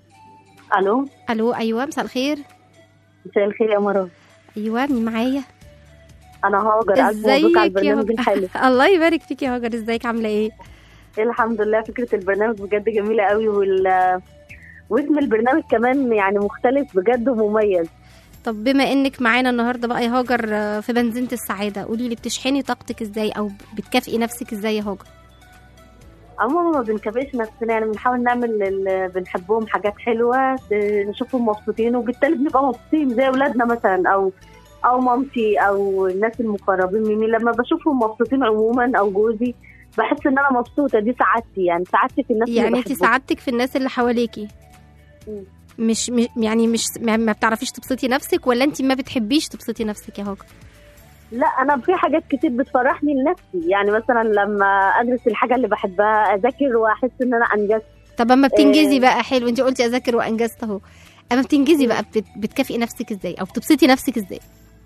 الو الو ايوه مساء الخير مساء الخير يا مرام ايوه مين معايا انا هاجر الف مبروك على ازيك يا البرنامج الحلو هاجر الله يبارك فيك يا هاجر ازيك عامله ايه الحمد لله فكره البرنامج بجد جميله قوي وال واسم البرنامج كمان يعني مختلف بجد ومميز طب بما انك معانا النهارده بقى يا هاجر آه، في بنزينه السعاده قولي لي بتشحني طاقتك ازاي او بتكافئي نفسك ازاي يا هاجر عموما ما بنكافئش نفسنا يعني بنحاول نعمل اللي بنحبهم حاجات حلوه ب- نشوفهم مبسوطين وبالتالي بنبقى مبسوطين زي اولادنا مثلا او او مامتي او الناس المقربين مني لما بشوفهم مبسوطين عموما او جوزي بحس ان انا مبسوطه دي سعادتي يعني سعادتي في الناس اللي يعني انت بحبهم. سعادتك في الناس اللي حواليكي مم. مش م- يعني مش ما ما بتعرفيش تبسطي نفسك ولا انت ما بتحبيش تبسطي نفسك يا هاجر لا انا في حاجات كتير بتفرحني لنفسي يعني مثلا لما ادرس الحاجه اللي بحبها اذاكر واحس ان انا انجزت طب اما بتنجزي إيه. بقى حلو انت قلتي اذاكر وانجزت اهو اما بتنجزي بقى بت- بتكافئي نفسك ازاي او بتبسطي نفسك ازاي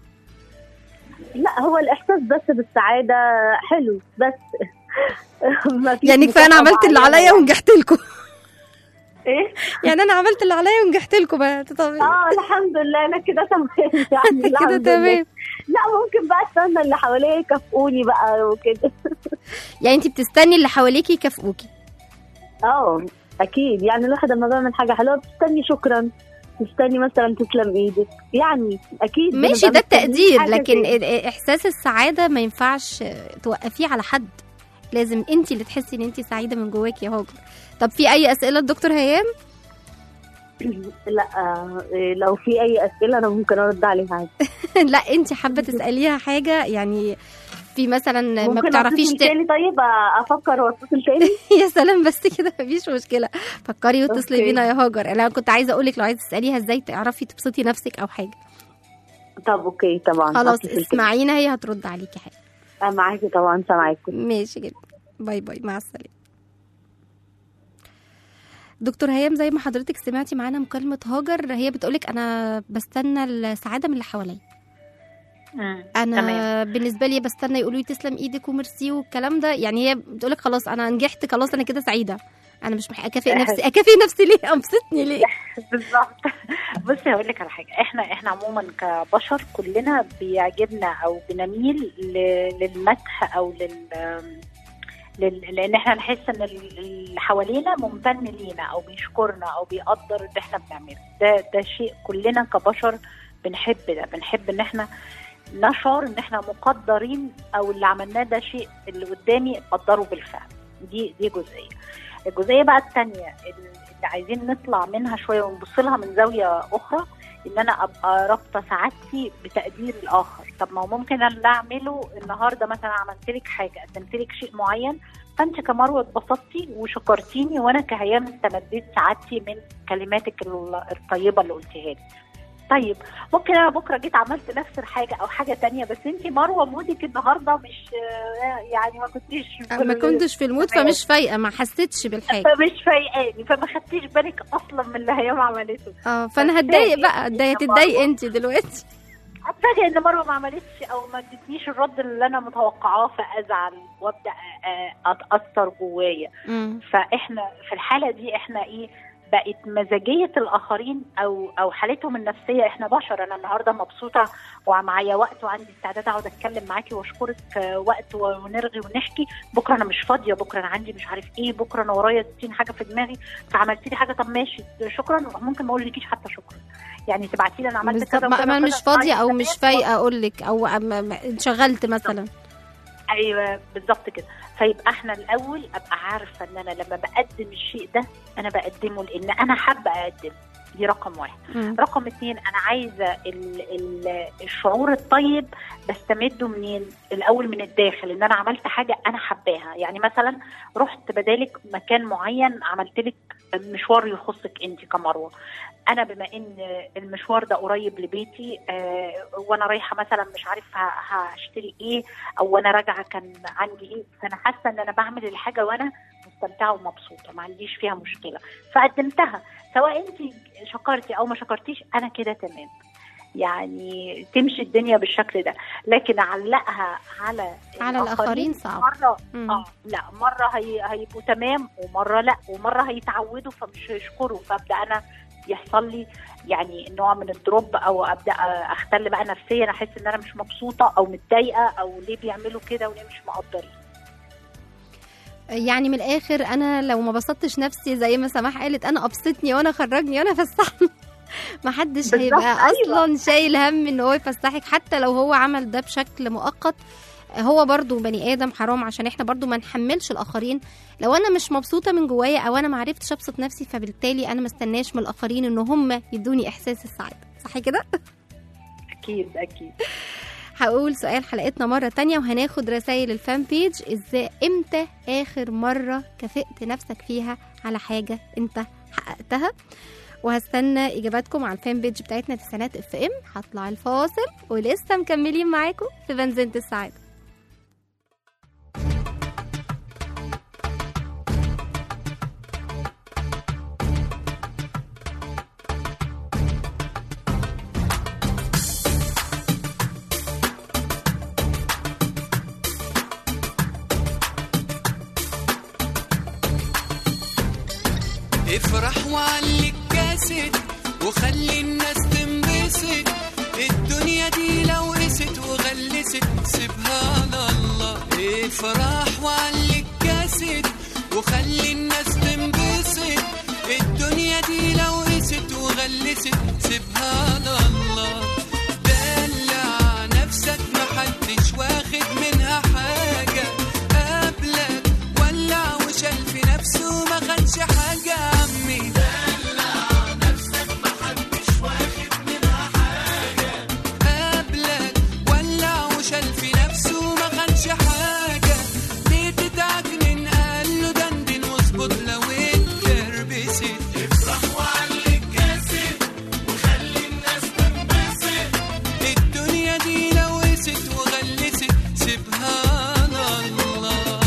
لا هو الاحساس بس بالسعاده حلو بس ما فيش يعني كفايه انا مكافأة عملت اللي معينة عليا يعني. ونجحت لكم ايه يعني انا عملت اللي عليا ونجحت لكم بقى طب اه الحمد لله انا كده تمام يعني كده الحمد لله. تمام لا ممكن بقى استنى اللي حواليا يكافئوني بقى وكده يعني انت بتستني اللي حواليكي يكافئوكي اه اكيد يعني الواحد لما بيعمل حاجه حلوه بتستني شكرا تستني مثلا تسلم ايدك يعني اكيد ماشي بنبقى ده مستنيين التقدير حاجة لكن زي- ال- ال- احساس السعاده ما ينفعش توقفيه على حد لازم انت اللي تحسي ان انت سعيده من جواكي يا هاجر طب في اي اسئله الدكتور هيام لا آه، إيه، لو في اي اسئله انا ممكن ارد عليها عادي لا انت حابه تساليها حاجه يعني في مثلا ما ممكن بتعرفيش أتصل ت... تاني طيب آه، افكر واتصل تاني يا سلام بس كده مفيش مشكله فكري واتصلي أوكي. بينا يا هاجر انا كنت عايزه اقول لك لو عايزه تساليها ازاي تعرفي تبسطي نفسك او حاجه طب اوكي طبعا خلاص هتصل تاني. اسمعينا هي هترد عليكي حاجه آه، معاكي طبعا سامعاكي ماشي جدا باي باي مع السلامه دكتور هيام زي ما حضرتك سمعتي معانا مكالمة هاجر هي بتقولك أنا بستنى السعادة من اللي حواليا مم. أنا تمام. بالنسبة لي بستنى يقولوا لي تسلم إيدك وميرسي والكلام ده يعني هي بتقولك خلاص أنا نجحت خلاص أنا كده سعيدة أنا مش محتاجة أكافئ نفسي أكافئ نفسي ليه أبسطني ليه بالظبط بصي هقول لك على حاجه احنا احنا عموما كبشر كلنا بيعجبنا او بنميل ل- للمدح او لل لل- لان احنا نحس ان ال- اللي حوالينا ممتن لينا او بيشكرنا او بيقدر اللي احنا بنعمله ده ده شيء كلنا كبشر بنحب ده بنحب ان احنا نشعر ان احنا مقدرين او اللي عملناه ده شيء اللي قدامي قدره بالفعل دي دي جزئيه الجزئيه بقى الثانيه اللي عايزين نطلع منها شويه ونبص لها من زاويه اخرى ان انا ابقى رابطه سعادتي بتقدير الاخر طب ما هو ممكن اللي اعمله النهارده مثلا عملت لك حاجه قدمت لك شيء معين فانت كمروه اتبسطتي وشكرتيني وانا كهيام استمديت سعادتي من كلماتك ال- الطيبه اللي قلتيها لي طيب ممكن انا بكره جيت عملت نفس الحاجه او حاجه تانية بس انت مروه مودك النهارده مش آه، يعني ما كنتيش ما كنتش في المود فمش فايقة ما حسيتش بالحاجة فمش فايقاني فما خدتيش بالك اصلا من اللي هيام عملته اه فأنا هتضايق بقى هتضايق تتضايق أنت دلوقتي اتفاجئ ان مروه ما عملتش او ما ادتنيش الرد اللي انا متوقعاه فازعل وابدا آه، اتاثر جوايا مم. فاحنا في الحاله دي احنا ايه بقت مزاجيه الاخرين او او حالتهم النفسيه احنا بشر انا النهارده مبسوطه ومعايا وقت وعندي استعداد اقعد اتكلم معاكي واشكرك آه، وقت ونرغي ونحكي بكره انا مش فاضيه بكره انا عندي مش عارف ايه بكره انا ورايا 60 حاجه في دماغي فعملتي لي حاجه طب ماشي شكرا ممكن ما اقولكيش حتى شكرا يعني تبعتي لي انا عملت بالظبط كذا ما وكذا ما وكذا. مش فاضية طيب، أو تمام. مش فايقة أقول لك أو أم- أم- انشغلت مثلا ايوه بالظبط كده فيبقى احنا الاول ابقى عارفه ان انا لما بقدم الشيء ده انا بقدمه لان انا حابه اقدم دي رقم واحد مم. رقم اتنين انا عايزه ال ال الشعور الطيب بستمده منين الاول من الداخل ان انا عملت حاجه انا حباها يعني مثلا رحت بدالك مكان معين عملت لك مشوار يخصك انت كمروه انا بما ان المشوار ده قريب لبيتي آه وانا رايحه مثلا مش عارف ه- هشتري ايه او وانا راجعه كان عندي ايه فانا حاسه ان انا بعمل الحاجه وانا مستمتعه ومبسوطه ما عنديش فيها مشكله فقدمتها سواء انت شكرتي او ما شكرتيش انا كده تمام يعني تمشي الدنيا بالشكل ده لكن اعلقها على على الآخرين صعب. مره مم. اه لا مره هي هيبقوا تمام ومره لا ومره هيتعودوا فمش هيشكروا فابدا انا يحصل لي يعني نوع من الدروب او ابدا اختل بقى نفسيا احس ان انا مش مبسوطه او متضايقه او ليه بيعملوا كده وليه مش مقدرين يعني من الاخر انا لو ما بسطتش نفسي زي ما سماح قالت انا ابسطني وانا خرجني وانا فسحني ما حدش بالظبط، هيبقى أيوة. اصلا شايل هم ان هو يفسحك حتى لو هو عمل ده بشكل مؤقت هو برضو بني ادم حرام عشان احنا برضو ما نحملش الاخرين لو انا مش مبسوطه من جوايا او انا ما عرفتش ابسط نفسي فبالتالي انا ما استناش من الاخرين ان هم يدوني احساس السعاده صح كده اكيد اكيد هقول سؤال حلقتنا مرة تانية وهناخد رسائل الفان بيج ازاي امتى اخر مرة كافئت نفسك فيها على حاجة انت حققتها وهستنى اجاباتكم على الفان بيج بتاعتنا تسعينات اف ام هطلع الفاصل ولسه مكملين معاكم في بنزينة السعادة افرح وعلي الكاسد وخلي الناس تنبسط الدنيا دي لو قست وغلست سيبها على الله افرح وعلي الكاسد وخلي الناس تنبسط الدنيا دي لو قست وغلست سيبها على الله دلع نفسك محدش واخد منها حاجة قبلك ولع وشال في نفسه ما خدش حاجة يا عمي قبلك ولع وشال في نفسه ما خدش حاجة ليه تتعجنن قال له دندن واظبط لو اتكربست افرح وعلي الكاسد وخلي الناس تنبسط الدنيا دي لو قست وغلست سيبها على الله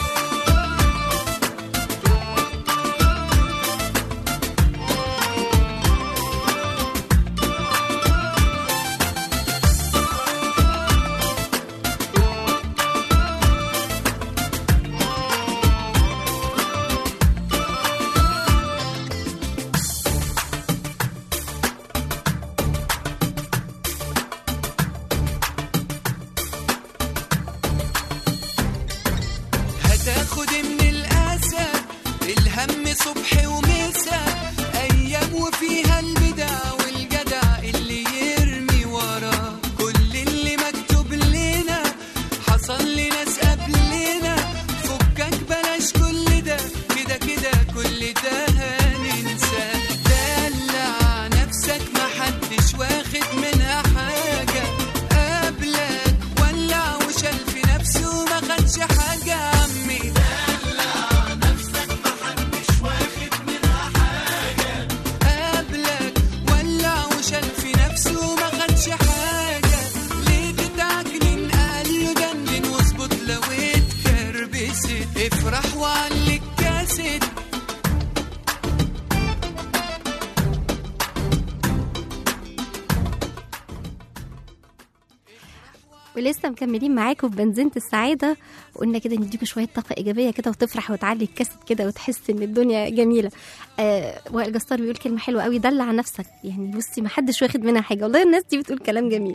هتاخد من الأسى الهم صبح ومساء أيام وفيها البدع والجدع اللي يرمي وراه كل اللي مكتوب لنا حصل لناس قبلنا فكك بلاش كل ده كده كده كل ده هننساه دلع نفسك محدش واخد منها حاجة قبلك ولع وشال في نفسه ما خدش حاجة يا عمي قبلك ولع وشال في نفسه ما خدش حاجة ليه تتعجنن قال له دندن واظبط لو اتكربست افرح وعلي الكاسد ولسه مكملين معاكم في بنزينة السعادة وقلنا كده نديكوا شوية طاقة إيجابية كده وتفرح وتعلي الكاسد كده وتحس إن الدنيا جميلة آه وائل جسار بيقول كلمة حلوة قوي دلع نفسك يعني بصي ما حدش واخد منها حاجة والله الناس دي بتقول كلام جميل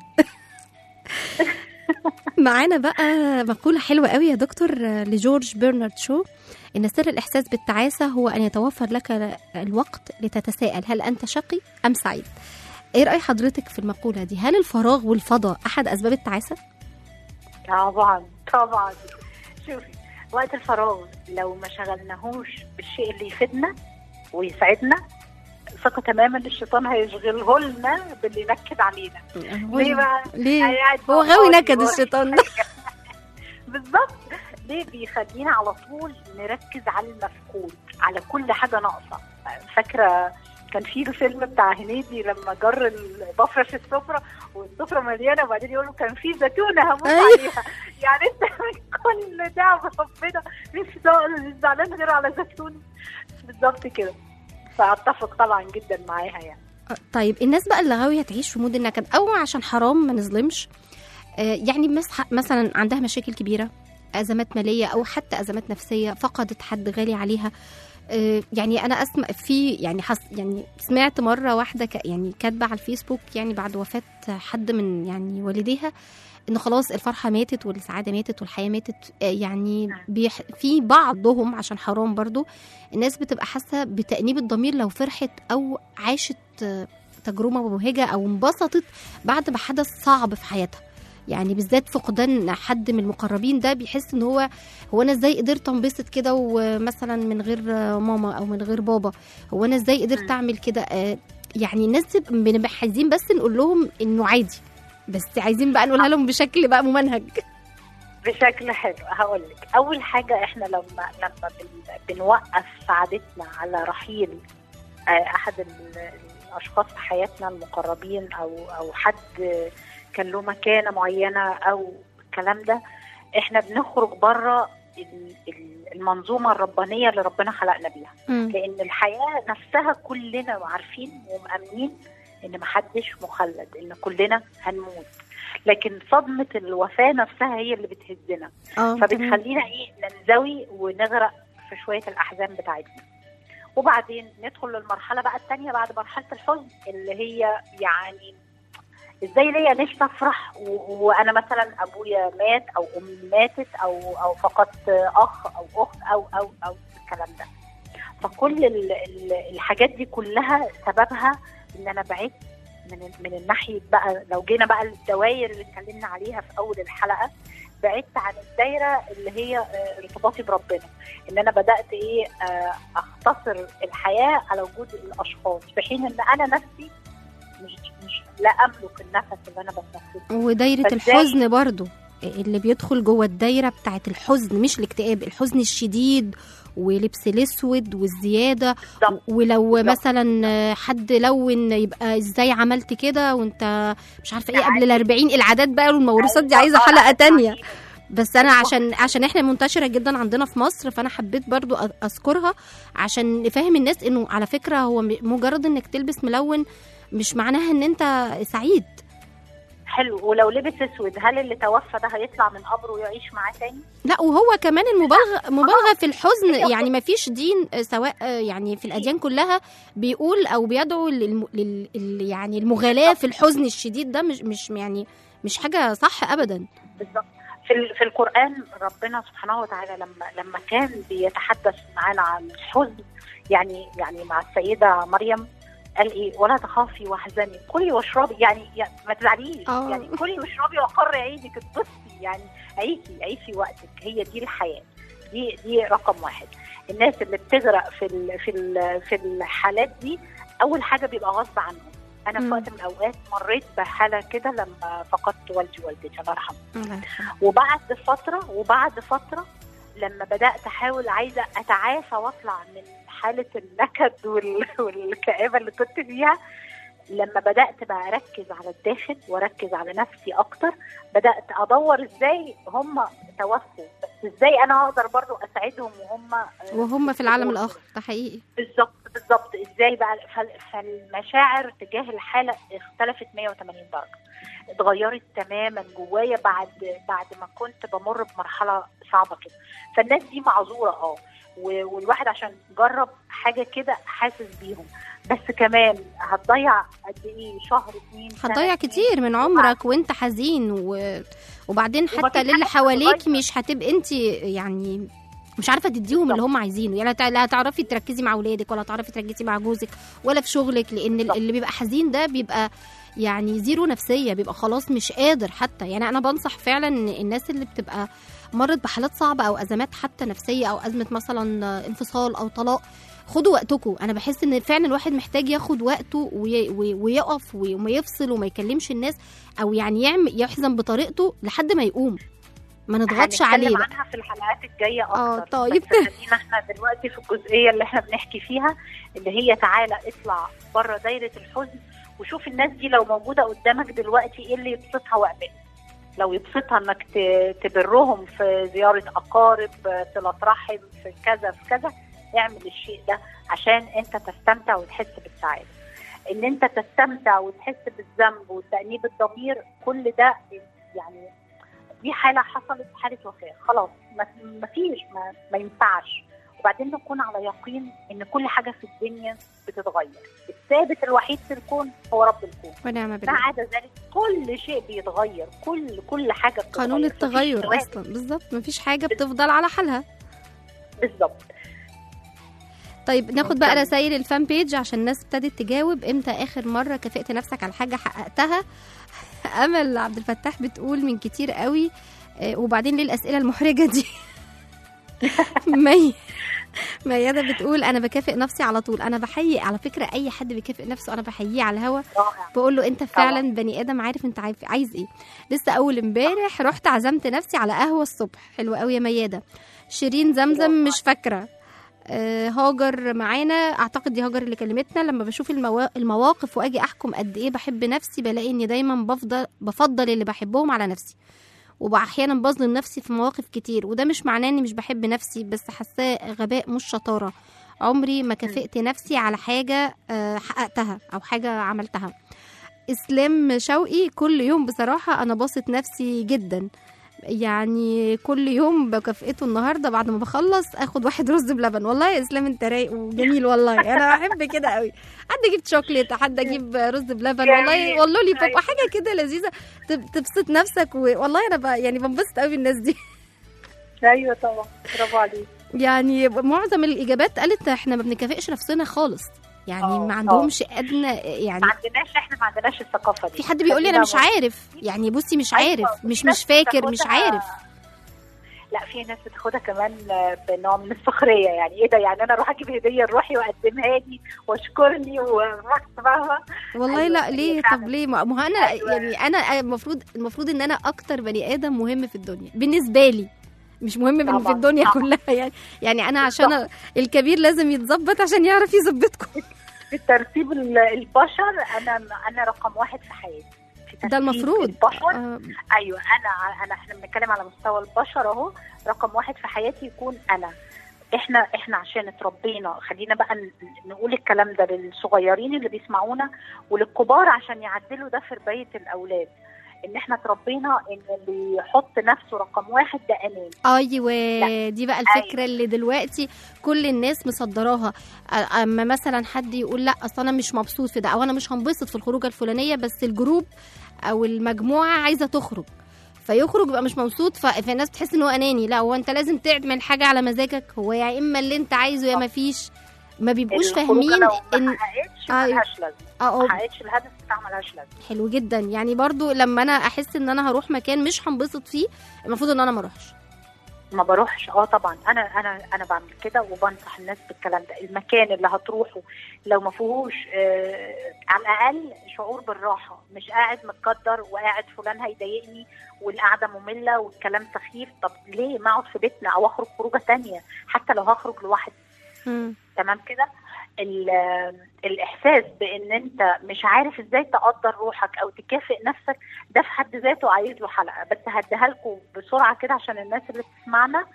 معانا بقى مقولة حلوة قوي يا دكتور آه، لجورج برنارد شو إن سر الإحساس بالتعاسة هو أن يتوفر لك الوقت لتتساءل هل أنت شقي أم سعيد ايه رأي حضرتك في المقولة دي هل الفراغ والفضاء أحد أسباب التعاسة؟ طبعا طبعا شوفي وقت الفراغ لو ما شغلناهوش بالشيء اللي يفيدنا ويسعدنا ثقة تماما الشيطان هيشغله لنا باللي ينكد علينا ليه بقى؟ ليه؟ قاعد هو فاضي غاوي نكد ولا الشيطان ده بالظبط ليه بيخلينا على طول نركز على المفقود على كل حاجه ناقصه فاكره كان في الفيلم بتاع هنيدي لما جر البفره في السفره والسفره مليانه وبعدين يقول له كان في زيتونه هموت أيوة. عليها يعني انت من كل نعم ربنا مش زع- مش زعلان غير على زيتونه بالظبط كده فاتفق طبعا جدا معاها يعني طيب الناس بقى اللي غاوية تعيش في مود النكد أو عشان حرام ما نظلمش آه، يعني مس- مثلا عندها مشاكل كبيرة أزمات مالية أو حتى أزمات نفسية فقدت حد غالي عليها آه، يعني أنا أسمع في يعني حس يعني سمعت مرة واحدة ك- يعني كاتبة على الفيسبوك يعني بعد وفاة حد من يعني والديها إن خلاص الفرحة ماتت والسعادة ماتت والحياة ماتت آه، يعني بيح في بعضهم عشان حرام برضو الناس بتبقى حاسة بتأنيب الضمير لو فرحت أو عاشت آه، تجربة مبهجة أو انبسطت بعد ما حدث صعب في حياتها يعني بالذات فقدان حد من المقربين ده بيحس ان هو هو انا ازاي قدرت انبسط كده ومثلا من غير ماما او من غير بابا هو انا ازاي قدرت مم. اعمل كده آه، يعني الناس تبقى- بنبقى عايزين بس نقول لهم انه عادي بس عايزين بقى نقولها لهم بشكل بقى ممنهج بشكل حلو هقول لك اول حاجه احنا لما لما بن- بنوقف سعادتنا على رحيل آه، احد ال- الاشخاص في حياتنا المقربين او او حد كان له مكانه معينه او الكلام ده احنا بنخرج بره ال- ال- المنظومه الربانيه اللي ربنا خلقنا بيها مم. لان الحياه نفسها كلنا عارفين ومأمنين ان محدش مخلد ان كلنا هنموت لكن صدمه الوفاه نفسها هي اللي بتهزنا اه تمام. فبتخلينا ايه ننزوي ونغرق في شويه الاحزان بتاعتنا وبعدين ندخل للمرحله بقى الثانيه بعد مرحله الحزن اللي هي يعني ازاي ليا نفسي افرح و- وانا مثلا ابويا مات او امي ماتت او او فقدت اخ او اخت او او او الكلام ده فكل ال- ال- الحاجات دي كلها سببها ان انا بعدت من من الناحيه بقى لو جينا بقى الدوائر اللي اتكلمنا عليها في اول الحلقه بعدت عن الدايره اللي هي آه، ارتباطي بربنا ان انا بدات ايه آه، اختصر الحياه على وجود الاشخاص في حين ان انا نفسي مش مش لا املك النفس اللي انا بتنفسه ودايرة فإزاي- الحزن برضو اللي بيدخل جوه الدايرة بتاعت الحزن مش الاكتئاب الحزن الشديد ولبس الاسود والزيادة بالظبط. ولو بالظبط. مثلا حد لون يبقى ازاي عملت كده وانت مش عارفة ايه قبل عادي. الأربعين العادات بقى والموروثات دي أيوة، عايزة آه، حلقة أيوة، تانية عجيبة. بس انا عشان عشان احنا منتشره جدا عندنا في مصر فانا حبيت برضو أ- اذكرها عشان نفهم الناس انه على فكره هو م- مجرد انك تلبس ملون مش معناها ان انت سعيد حلو ولو لبس اسود هل اللي توفى ده هيطلع من قبره ويعيش معاه تاني؟ لا وهو كمان المبالغه مبالغه في الحزن هي يعني ما فيش دين آه، سواء آه، يعني في الاديان كلها بيقول او بيدعو للم... لل... ال- يعني المغالاه في الحزن الشديد ده مش مش يعني مش حاجه صح ابدا بالظبط في ال- في القران ربنا سبحانه وتعالى لما لما كان بيتحدث معانا عن الحزن يعني يعني مع السيده مريم قال ايه ولا تخافي واحزني كلي واشربي يعني, يعني ما تزعليش آه. يعني كلي واشربي وقري عينك اتبسطي يعني عيشي عيشي وقتك هي دي الحياه دي دي رقم واحد الناس اللي بتغرق في ال في ال في الحالات دي اول حاجه بيبقى غصب عنهم انا في مم. وقت من الاوقات مريت بحاله كده لما فقدت والدي ووالدتي الله يرحمهم الله يرحمه. وبعد فتره وبعد فتره لما بدات احاول عايزه اتعافى واطلع من حاله النكد وال- والكآبه اللي كنت فيها لما بدات بقى اركز على الداخل واركز على نفسي اكتر بدات ادور ازاي هم توفوا بس ازاي انا اقدر برضو اساعدهم وهم وهم في العالم الاخر ده حقيقي بالظبط بالظبط ازاي بقى فال- فالمشاعر تجاه الحاله اختلفت 180 درجه اتغيرت تماما جوايا بعد بعد ما كنت بمر بمرحله صعبه كده فالناس دي معذوره اه و- والواحد عشان جرب حاجه كده حاسس بيهم بس كمان هتضيع قد ايه شهر اتنين سنة، هتضيع اتنين. كتير من عمرك وانت حزين و... وبعدين حتى ومفيش للي حاجة حواليك بتتغير. مش هتبقى انت يعني مش عارفه تديهم اللي بالظبط. هم عايزينه يعني لا- لا هتعرفي تركزي مع اولادك ولا هتعرفي تركزي مع جوزك ولا في شغلك لان بالظبط. اللي بيبقى حزين ده بيبقى يعني زيرو نفسيه بيبقى خلاص مش قادر حتى يعني انا بنصح فعلا إن الناس اللي بتبقى مرت بحالات صعبه او ازمات حتى نفسيه او ازمه مثلا انفصال او طلاق خدوا وقتكم انا بحس ان فعلا الواحد محتاج ياخد وقته وي- وي- ويقف وي- وما يفصل وما يكلمش الناس او يعني يعمل يحزن بطريقته لحد ما يقوم ما نضغطش هنتكلم عليه بقى عنها في الحلقات الجايه آه، اكتر طيب. بس خلينا احنا دلوقتي في الجزئيه اللي احنا بنحكي فيها اللي هي تعالى اطلع بره دايره الحزن وشوف الناس دي لو موجوده قدامك دلوقتي ايه اللي يبسطها واعمله لو يبسطها انك ت- تبرهم في زياره اقارب صله رحم في كذا في كذا اعمل الشيء ده عشان انت تستمتع وتحس بالسعاده ان انت تستمتع وتحس بالذنب وتأنيب الضمير كل ده يعني دي حاله حصلت حاله وفاه خلاص ما ما فيش ما, ما ينفعش وبعدين نكون على يقين ان كل حاجه في الدنيا بتتغير الثابت الوحيد في الكون هو رب الكون ونعم ما بالله عدا ذلك كل شيء بيتغير كل كل حاجه بتتغير قانون مفيش التغير ثوابت. اصلا بالظبط مفيش حاجه بتفضل على حالها بالظبط طيب ناخد بقى نكمل. رسائل الفان بيج عشان الناس ابتدت تجاوب امتى اخر مره كافئت نفسك على حاجه حققتها امل عبد الفتاح بتقول من كتير قوي آه، وبعدين ليه الاسئله المحرجه دي مي ميادة بتقول انا بكافئ نفسي على طول انا بحيي على فكره اي حد بيكافئ نفسه انا بحييه على الهوا رائع بقول له انت فعلا بني ادم عارف انت عايز عايز ايه لسه اول امبارح رحت عزمت نفسي على قهوه الصبح حلوه قوي يا مياده شيرين زمزم مش فاكره آه، هاجر معانا اعتقد دي هاجر اللي كلمتنا لما بشوف الموا... المواقف واجي احكم قد ايه بحب نفسي بلاقي اني دايما بفضل بفضل اللي بحبهم على نفسي واحيانا بظلم نفسي في مواقف كتير وده مش معناه اني مش بحب نفسي بس حاساه غباء مش شطاره عمري ما كافئت نفسي على حاجه آه، حققتها او حاجه عملتها اسلام شوقي كل يوم بصراحه انا باصت نفسي جدا يعني كل يوم بكافئته النهارده بعد ما بخلص اخد واحد رز بلبن والله يا اسلام انت رايق وجميل والله انا بحب كده قوي حد اجيب شوكليت حد اجيب رز بلبن والله جميل. والله لي بوب أيوة. حاجه كده لذيذه تب- تبسط نفسك و... والله انا ب... يعني بنبسط قوي بالناس دي ايوه طبعا برافو عليك يعني معظم الاجابات قالت احنا ما بنكافئش نفسنا خالص يعني آه، ما آه. عندهمش ادنى يعني ما عندناش احنا ما عندناش الثقافه دي في حد بيقول لي انا مش خلينا عارف يعني بصي مش أيوة، عارف في مش ناس مش فاكر مش بتاخدها- عارف لا في ناس بتاخدها كمان بنوع من السخريه يعني ايه ده يعني انا اروح اجيب هديه لروحي واقدمها لي واشكرني ورحت فاهمه والله أيوة، لا هي ليه فعلاً. طب ليه ما ما هو انا أيوة. يعني انا المفروض المفروض ان انا اكتر بني ادم مهم في الدنيا بالنسبه لي مش مهم بال- في طبعاً، الدنيا طبعاً. كلها يعني يعني انا عشان الكبير لازم يتظبط عشان يعرف يظبطكم في ترتيب ال- البشر انا انا رقم واحد في حياتي في ده ترتيب المفروض البشر آه، ايوه انا انا احنا بنتكلم على مستوى البشر اهو رقم واحد في حياتي يكون انا احنا احنا عشان اتربينا خلينا بقى ن- نقول الكلام ده للصغيرين اللي بيسمعونا وللكبار عشان يعدلوا ده في ربايه الاولاد ان احنا اتربينا ان اللي يحط نفسه رقم واحد ده اناني ايوه دي بقى الفكره اللي دلوقتي كل الناس مصدراها أ- اما مثلا حد يقول لا اصل انا مش مبسوط في ده او انا مش هنبسط في الخروجه الفلانيه بس الجروب او المجموعه عايزه تخرج فيخرج يبقى مش مبسوط ف- فالناس بتحس ان هو اناني لا هو انت لازم تعمل حاجه على مزاجك هو يا اما اللي انت عايزه يا ما فيش ما بيبقوش الخروجة فاهمين لو ان ما حققتش أيوة. ملهاش لازمه اه ما آه، حققتش الهدف بتاع ملهاش لازمه حلو جدا يعني برضو لما انا احس ان انا هروح مكان مش هنبسط فيه المفروض ان انا ما اروحش ما بروحش اه طبعا انا انا انا بعمل كده وبنصح الناس بالكلام ده المكان اللي هتروحه لو ما فيهوش آه على الاقل شعور بالراحه مش قاعد متقدر وقاعد فلان هيضايقني والقعده ممله والكلام سخيف طب ليه ما اقعد في بيتنا او اخرج خروجه تانية حتى لو هخرج لوحدي مم. تمام كده ال- الاحساس بان انت مش عارف ازاي تقدر روحك او تكافئ نفسك ده في حد ذاته عايز له حلقه بس هديها لكم بسرعه كده عشان الناس اللي بتسمعنا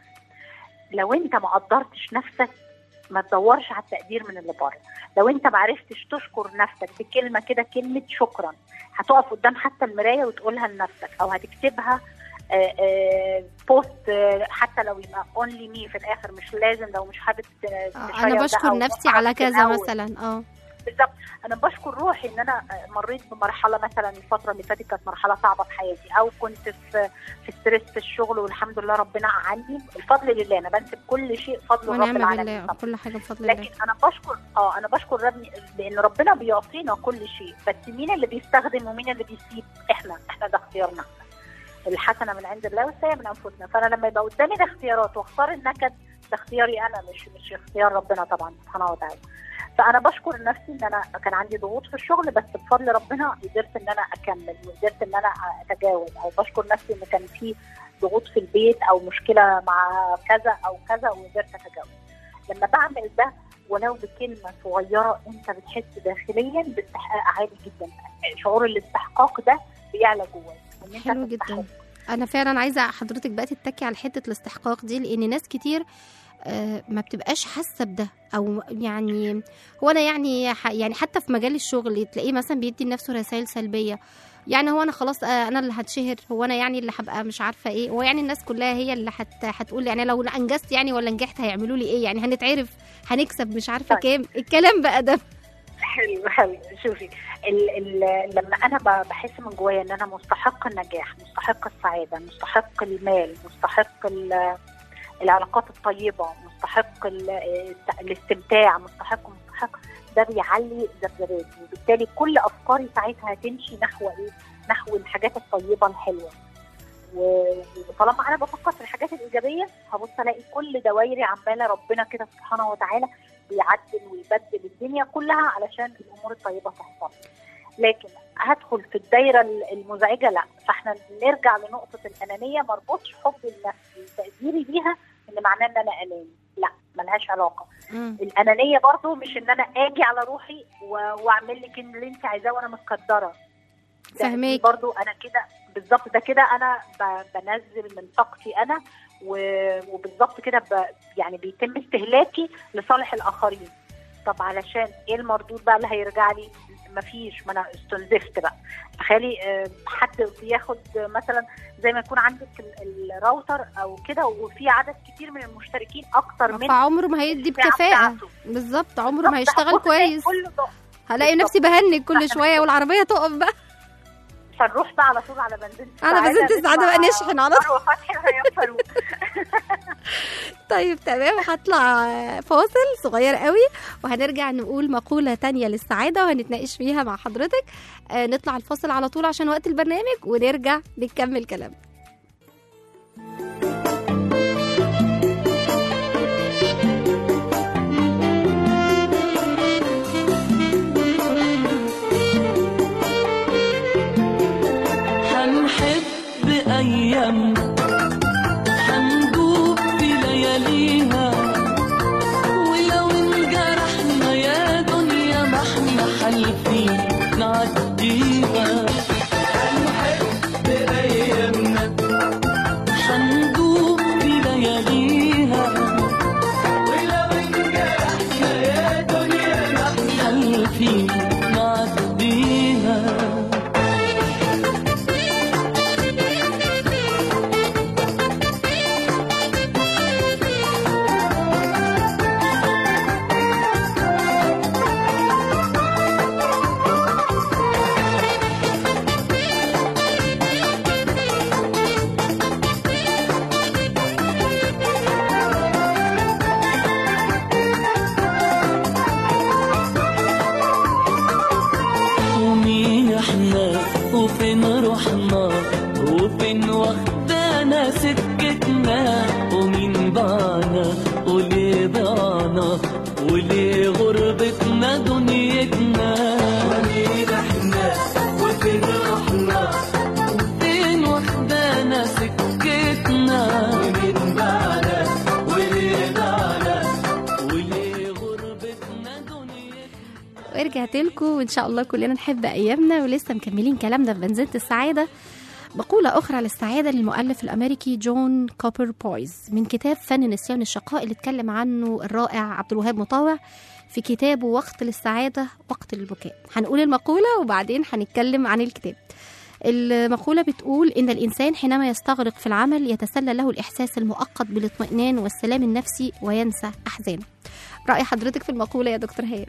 لو انت ما قدرتش نفسك ما تدورش على التقدير من اللي بره لو انت ما عرفتش تشكر نفسك بكلمه كده كلمه شكرا هتقف قدام حتى المرايه وتقولها لنفسك او هتكتبها آه، آه، بوست آه، حتى لو يبقى اونلي مي في الاخر مش لازم لو مش حابب ت- آه، تشير انا ده بشكر أو نفسي على في كذا الأول. مثلا اه بالظبط انا بشكر روحي ان انا مريت بمرحله مثلا الفتره اللي فاتت كانت مرحله صعبه في حياتي او كنت في في ستريس في الشغل والحمد لله ربنا اعني الفضل لله انا بنسب كل شيء فضل رب ونعم العالمين بالله طبعاً. كل حاجه بفضل الله لكن انا بشكر اه انا بشكر ربي لان ربنا بيعطينا كل شيء بس مين اللي بيستخدم ومين اللي بيسيب احنا احنا ده اختيارنا الحسنه من عند الله والسيئه من انفسنا فانا لما يبقى قدامي الاختيارات واختار النكد ده اختياري انا مش مش اختيار ربنا طبعا سبحانه وتعالى فانا بشكر نفسي ان انا كان عندي ضغوط في الشغل بس بفضل ربنا قدرت ان انا اكمل وقدرت ان انا اتجاوز او بشكر نفسي ان كان في ضغوط في البيت او مشكله مع كذا او كذا وقدرت اتجاوز لما بعمل ده ولو بكلمه صغيره انت بتحس داخليا باستحقاق عالي جدا شعور الاستحقاق ده بيعلى جواك وإن أنت حلو تستحق. جدا انا فعلا عايزه حضرتك بقى تتكي على حته الاستحقاق دي لان ناس كتير آه، ما بتبقاش حاسه بده او يعني هو انا يعني ح- يعني حتى في مجال الشغل تلاقيه مثلا بيدي لنفسه رسائل سلبيه يعني هو انا خلاص آه، انا اللي هتشهر هو انا يعني اللي هبقى مش عارفه ايه هو يعني الناس كلها هي اللي هت هتقول يعني لو انجزت يعني ولا نجحت هيعملوا لي ايه يعني هنتعرف هنكسب مش عارفه طيب. كام الكلام بقى ده حلو حلو شوفي ال ال لما انا ب- بحس من جوايا ان انا مستحق النجاح مستحق السعاده مستحق المال مستحق ال- العلاقات الطيبه مستحق ال- الت- الاستمتاع مستحق مستحق ده بيعلي ذبذباتي وبالتالي كل افكاري ساعتها هتمشي نحو ايه؟ نحو الحاجات الطيبه الحلوه و- وطالما انا بفكر في الحاجات الايجابيه هبص الاقي كل دوايري عماله ربنا كده سبحانه وتعالى بيعدل ويبدل الدنيا كلها علشان الامور الطيبه تحصل لكن هدخل في الدايره المزعجه لا فاحنا نرجع لنقطه الانانيه ما اربطش حبي لنفسي وتقديري ليها ان معناه ان انا اناني لا ملهاش علاقه مم. الانانيه برضو مش ان انا اجي على روحي و- واعمل لك اللي انت عايزاه وانا متقدره ده فهماك. برضو انا كده بالظبط ده كده انا ب- بنزل من طاقتي انا و- وبالظبط كده ب- يعني بيتم استهلاكي لصالح الاخرين طب علشان ايه المردود بقى اللي هيرجع لي مفيش ما انا استنزفت بقى تخيلي آه، حد بياخد مثلا زي ما يكون عندك ال- الراوتر او كده وفي عدد كتير من المشتركين اكتر من فعمره ما هيدي الساعة بكفاءه بتاعته. بالظبط عمره ما بالظبط، هيشتغل هتبص تلاقي كويس كله ضغط. هلاقي بالظبط. نفسي بهنج كل شويه والعربيه تقف بقى فنروح بقى على طول على بنزينة على بنزينة السعادة بقى نسمع نشحن على طول. مروة فتحي وهي فاروق طيب تمام هطلع فاصل صغير قوي وهنرجع نقول مقولة تانية للسعادة وهنتناقش فيها مع حضرتك آه، نطلع الفاصل على طول عشان وقت البرنامج ونرجع نكمل كلام هنحب أيامنا هندوب في لياليها ولو انجرحنا يا دنيا ما احنا حالفين نعديها هنحب أيامنا هندوب في لياليها ولو انجرحنا يا دنيا ما احنا حالفين نعديها ومين احنا وفين رحنا وفين واخدانا سكتنا ومين باعنا وليه ضاعنا وليه غربتنا دنيتنا ومين احنا وفين رحنا وفين واخدانا سكتنا ومين باعنا وليه ضاعنا وليه غربتنا دنيتنا ورجعت لكم وان شاء الله كلنا نحب ايامنا ولسه مكملين كلامنا في بنزينة السعادة مقولة أخرى للسعادة للمؤلف الأمريكي جون كوبر بويز من كتاب فن نسيان الشقاء اللي اتكلم عنه الرائع عبد الوهاب مطاوع في كتابه وقت للسعادة وقت للبكاء هنقول المقولة وبعدين هنتكلم عن الكتاب المقولة بتقول إن الإنسان حينما يستغرق في العمل يتسلى له الإحساس المؤقت بالاطمئنان والسلام النفسي وينسى أحزانه رأي حضرتك في المقولة يا دكتور هيا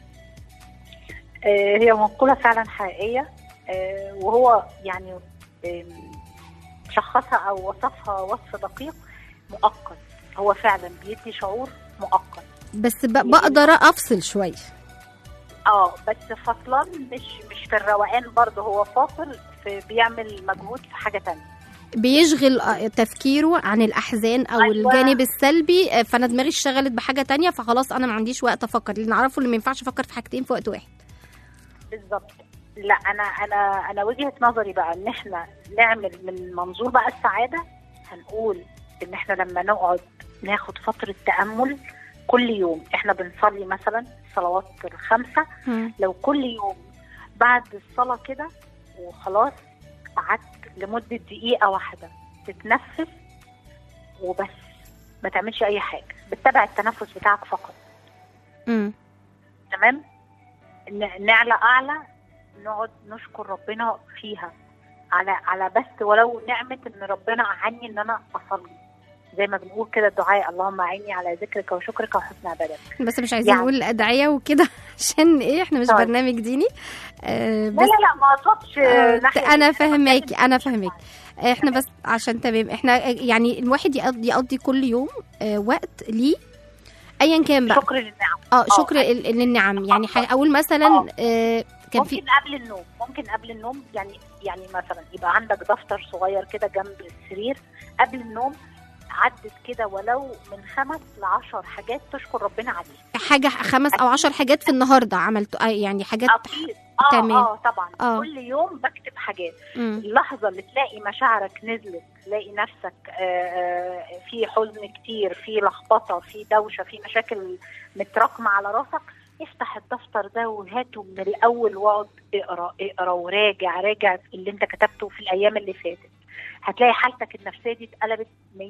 آه، هي مقولة فعلا حقيقية آه، وهو يعني آم، شخصها أو وصفها وصف دقيق مؤقت هو فعلا بيدي شعور مؤقت بس ب- بقدر أفصل شوية اه بس فصلان مش مش في الروقان برضه هو فاصل في بيعمل مجهود في حاجة تانية بيشغل آه، تفكيره عن الأحزان أو أيوة. الجانب السلبي آه، فأنا دماغي اشتغلت بحاجة تانية فخلاص أنا ما عنديش وقت أفكر اللي نعرفه اللي ما ينفعش أفكر في حاجتين في وقت واحد بالظبط لا انا انا انا وجهه نظري بقى ان احنا نعمل من منظور بقى السعاده هنقول ان احنا لما نقعد ناخد فتره تامل كل يوم احنا بنصلي مثلا الصلوات الخمسه لو كل يوم بعد الصلاه كده وخلاص قعدت لمده دقيقه واحده تتنفس وبس ما تعملش اي حاجه بتتابع التنفس بتاعك فقط مم. تمام ن- نعلى اعلى نقعد نشكر ربنا فيها على على بس ولو نعمه ان ربنا اعني ان انا اصلي زي ما بنقول كده الدعاء اللهم اعني على ذكرك وشكرك وحسن عبادتك بس مش عايزين يعني. نقول الأدعية وكده عشان إيه إحنا مش طيب. برنامج ديني آه، لا بس لا لا ما اقصدش آه، ناحية انا إن فاهماكي انا بتكلم فاهماكي احنا بس عشان تمام احنا يعني الواحد يقضي يقضي كل يوم آه، وقت ليه ايا كان بقى شكر للنعم اه شكر ال- للنعم يعني هقول مثلا آه، كان في ممكن قبل النوم ممكن قبل النوم يعني يعني مثلا يبقى عندك دفتر صغير كده جنب السرير قبل النوم عدت كده ولو من خمس لعشر حاجات تشكر ربنا عليها حاجه خمس او عشر حاجات في النهارده عملت آه، يعني حاجات اكيد اه تمام. اه طبعا آه. كل يوم بكتب حاجات مم. اللحظه اللي تلاقي مشاعرك نزلت تلاقي نفسك آه، آه، في حزن كتير في لخبطه في دوشه في مشاكل متراكمه على راسك افتح الدفتر ده وهاته من الاول واقعد اقرا اقرا وراجع راجع اللي انت كتبته في الايام اللي فاتت هتلاقي حالتك النفسيه دي اتقلبت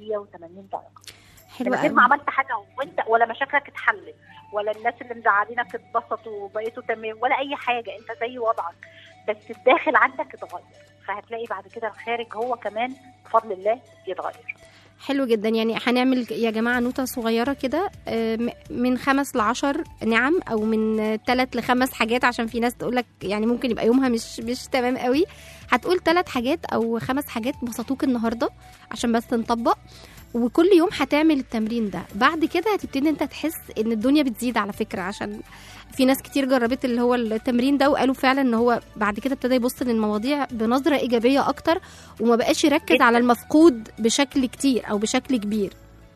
180 درجه حلو من غير قوي ما عملت حاجه وانت ولا مشاكلك اتحلت ولا الناس اللي مزعلينك اتبسطوا وبقيتوا تمام ولا اي حاجه انت زي وضعك بس الداخل عندك اتغير فهتلاقي بعد كده الخارج هو كمان بفضل الله يتغير حلو جدا يعني هنعمل يا جماعة نوتة صغيرة كده آه، م- من خمس لعشر نعم أو من ثلاث لخمس حاجات عشان في ناس تقولك يعني ممكن يبقى يومها مش مش تمام قوي هتقول ثلاث حاجات أو خمس حاجات بسطوك النهاردة عشان بس نطبق وكل يوم هتعمل التمرين ده بعد كده هتبتدي انت تحس ان الدنيا بتزيد على فكرة عشان في ناس كتير جربت اللي هو التمرين ده وقالوا فعلا ان هو بعد كده ابتدى يبص للمواضيع بنظرة ايجابية اكتر وما بقاش يركز جداً. على المفقود بشكل كتير او بشكل كبير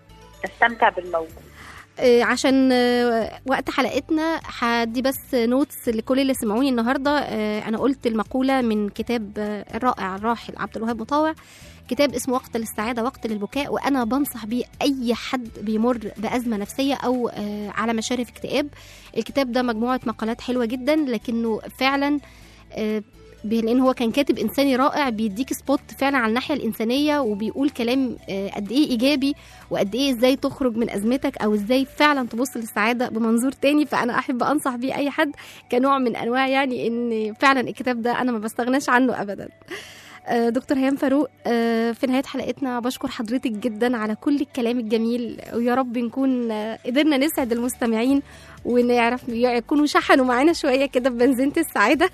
تستمتع بالموجود آه، عشان آه، وقت حلقتنا هدي بس نوتس لكل اللي سمعوني النهارده آه، انا قلت المقوله من كتاب آه، الرائع الراحل عبد الوهاب مطاوع كتاب اسمه وقت للسعاده وقت للبكاء وانا بنصح بيه اي حد بيمر بازمه نفسيه او آه، على مشارف اكتئاب الكتاب ده مجموعه مقالات حلوه جدا لكنه فعلا آه، بي- لان هو كان كاتب انساني رائع بيديك سبوت فعلا على الناحيه الانسانيه وبيقول كلام آه، قد ايه ايجابي وقد ايه ازاي تخرج من ازمتك او ازاي فعلا تبص للسعاده بمنظور تاني فانا احب انصح بيه اي حد كنوع من انواع يعني ان فعلا الكتاب ده انا ما بستغناش عنه ابدا آه، دكتور هيام فاروق آه، في نهايه حلقتنا بشكر حضرتك جدا على كل الكلام الجميل ويا رب نكون آه، قدرنا نسعد المستمعين ونعرف يكونوا شحنوا معانا شويه كده ببنزينه السعاده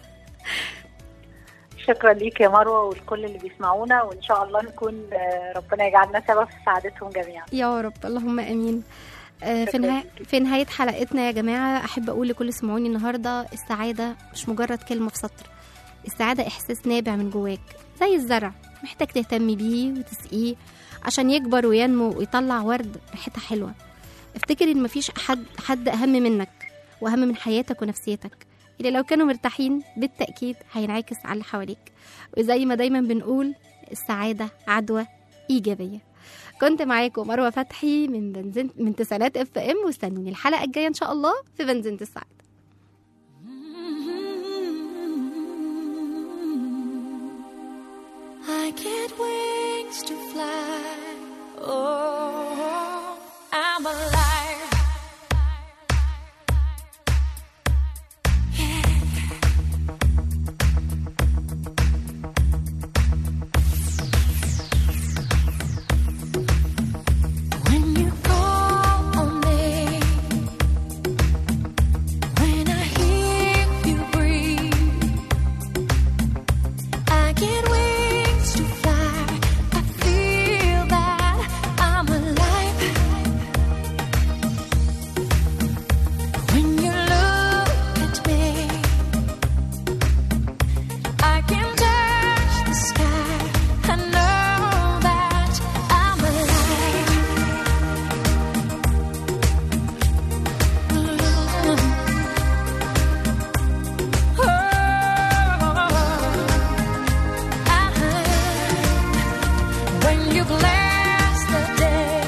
شكرا ليك يا مروه ولكل اللي بيسمعونا وان شاء الله نكون آه، ربنا يجعلنا سبب في سعادتهم جميعا يا رب اللهم امين آه، في شكراً نهاية ليكي. في نهاية حلقتنا يا جماعة أحب أقول لكل اللي سمعوني النهاردة السعادة مش مجرد كلمة في سطر السعادة إحساس نابع من جواك زي الزرع محتاج تهتمي بيه وتسقيه عشان يكبر وينمو ويطلع ورد ريحتها حلوة افتكر إن مفيش حد حد أهم منك وأهم من حياتك ونفسيتك اللي لو كانوا مرتاحين بالتأكيد هينعكس على اللي حواليك وزي ما دايما بنقول السعادة عدوى إيجابية كنت معاكم مروه فتحي من بنزين من تسعينات اف ام واستنوني الحلقه الجايه ان شاء الله في بنزينه السعاده I get wings to fly. Oh, I'm alive. When you call on me, when I hear you breathe. I get wings to fly. I feel that I'm alive. When you look at me, I can touch the sky. I know that I'm alive. When you bless the day,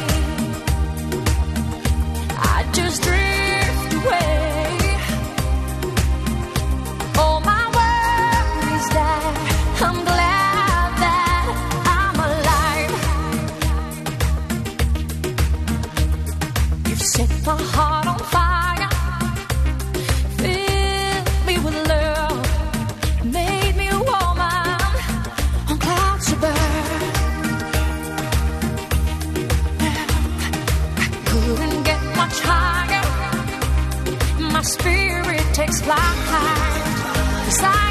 I just drift away. All my worries die. I'm glad that I'm alive. You've set my heart on fire. Fill me with love. Made me a woman on clouds above. I couldn't get much higher. My spirit takes flight. 'Cause I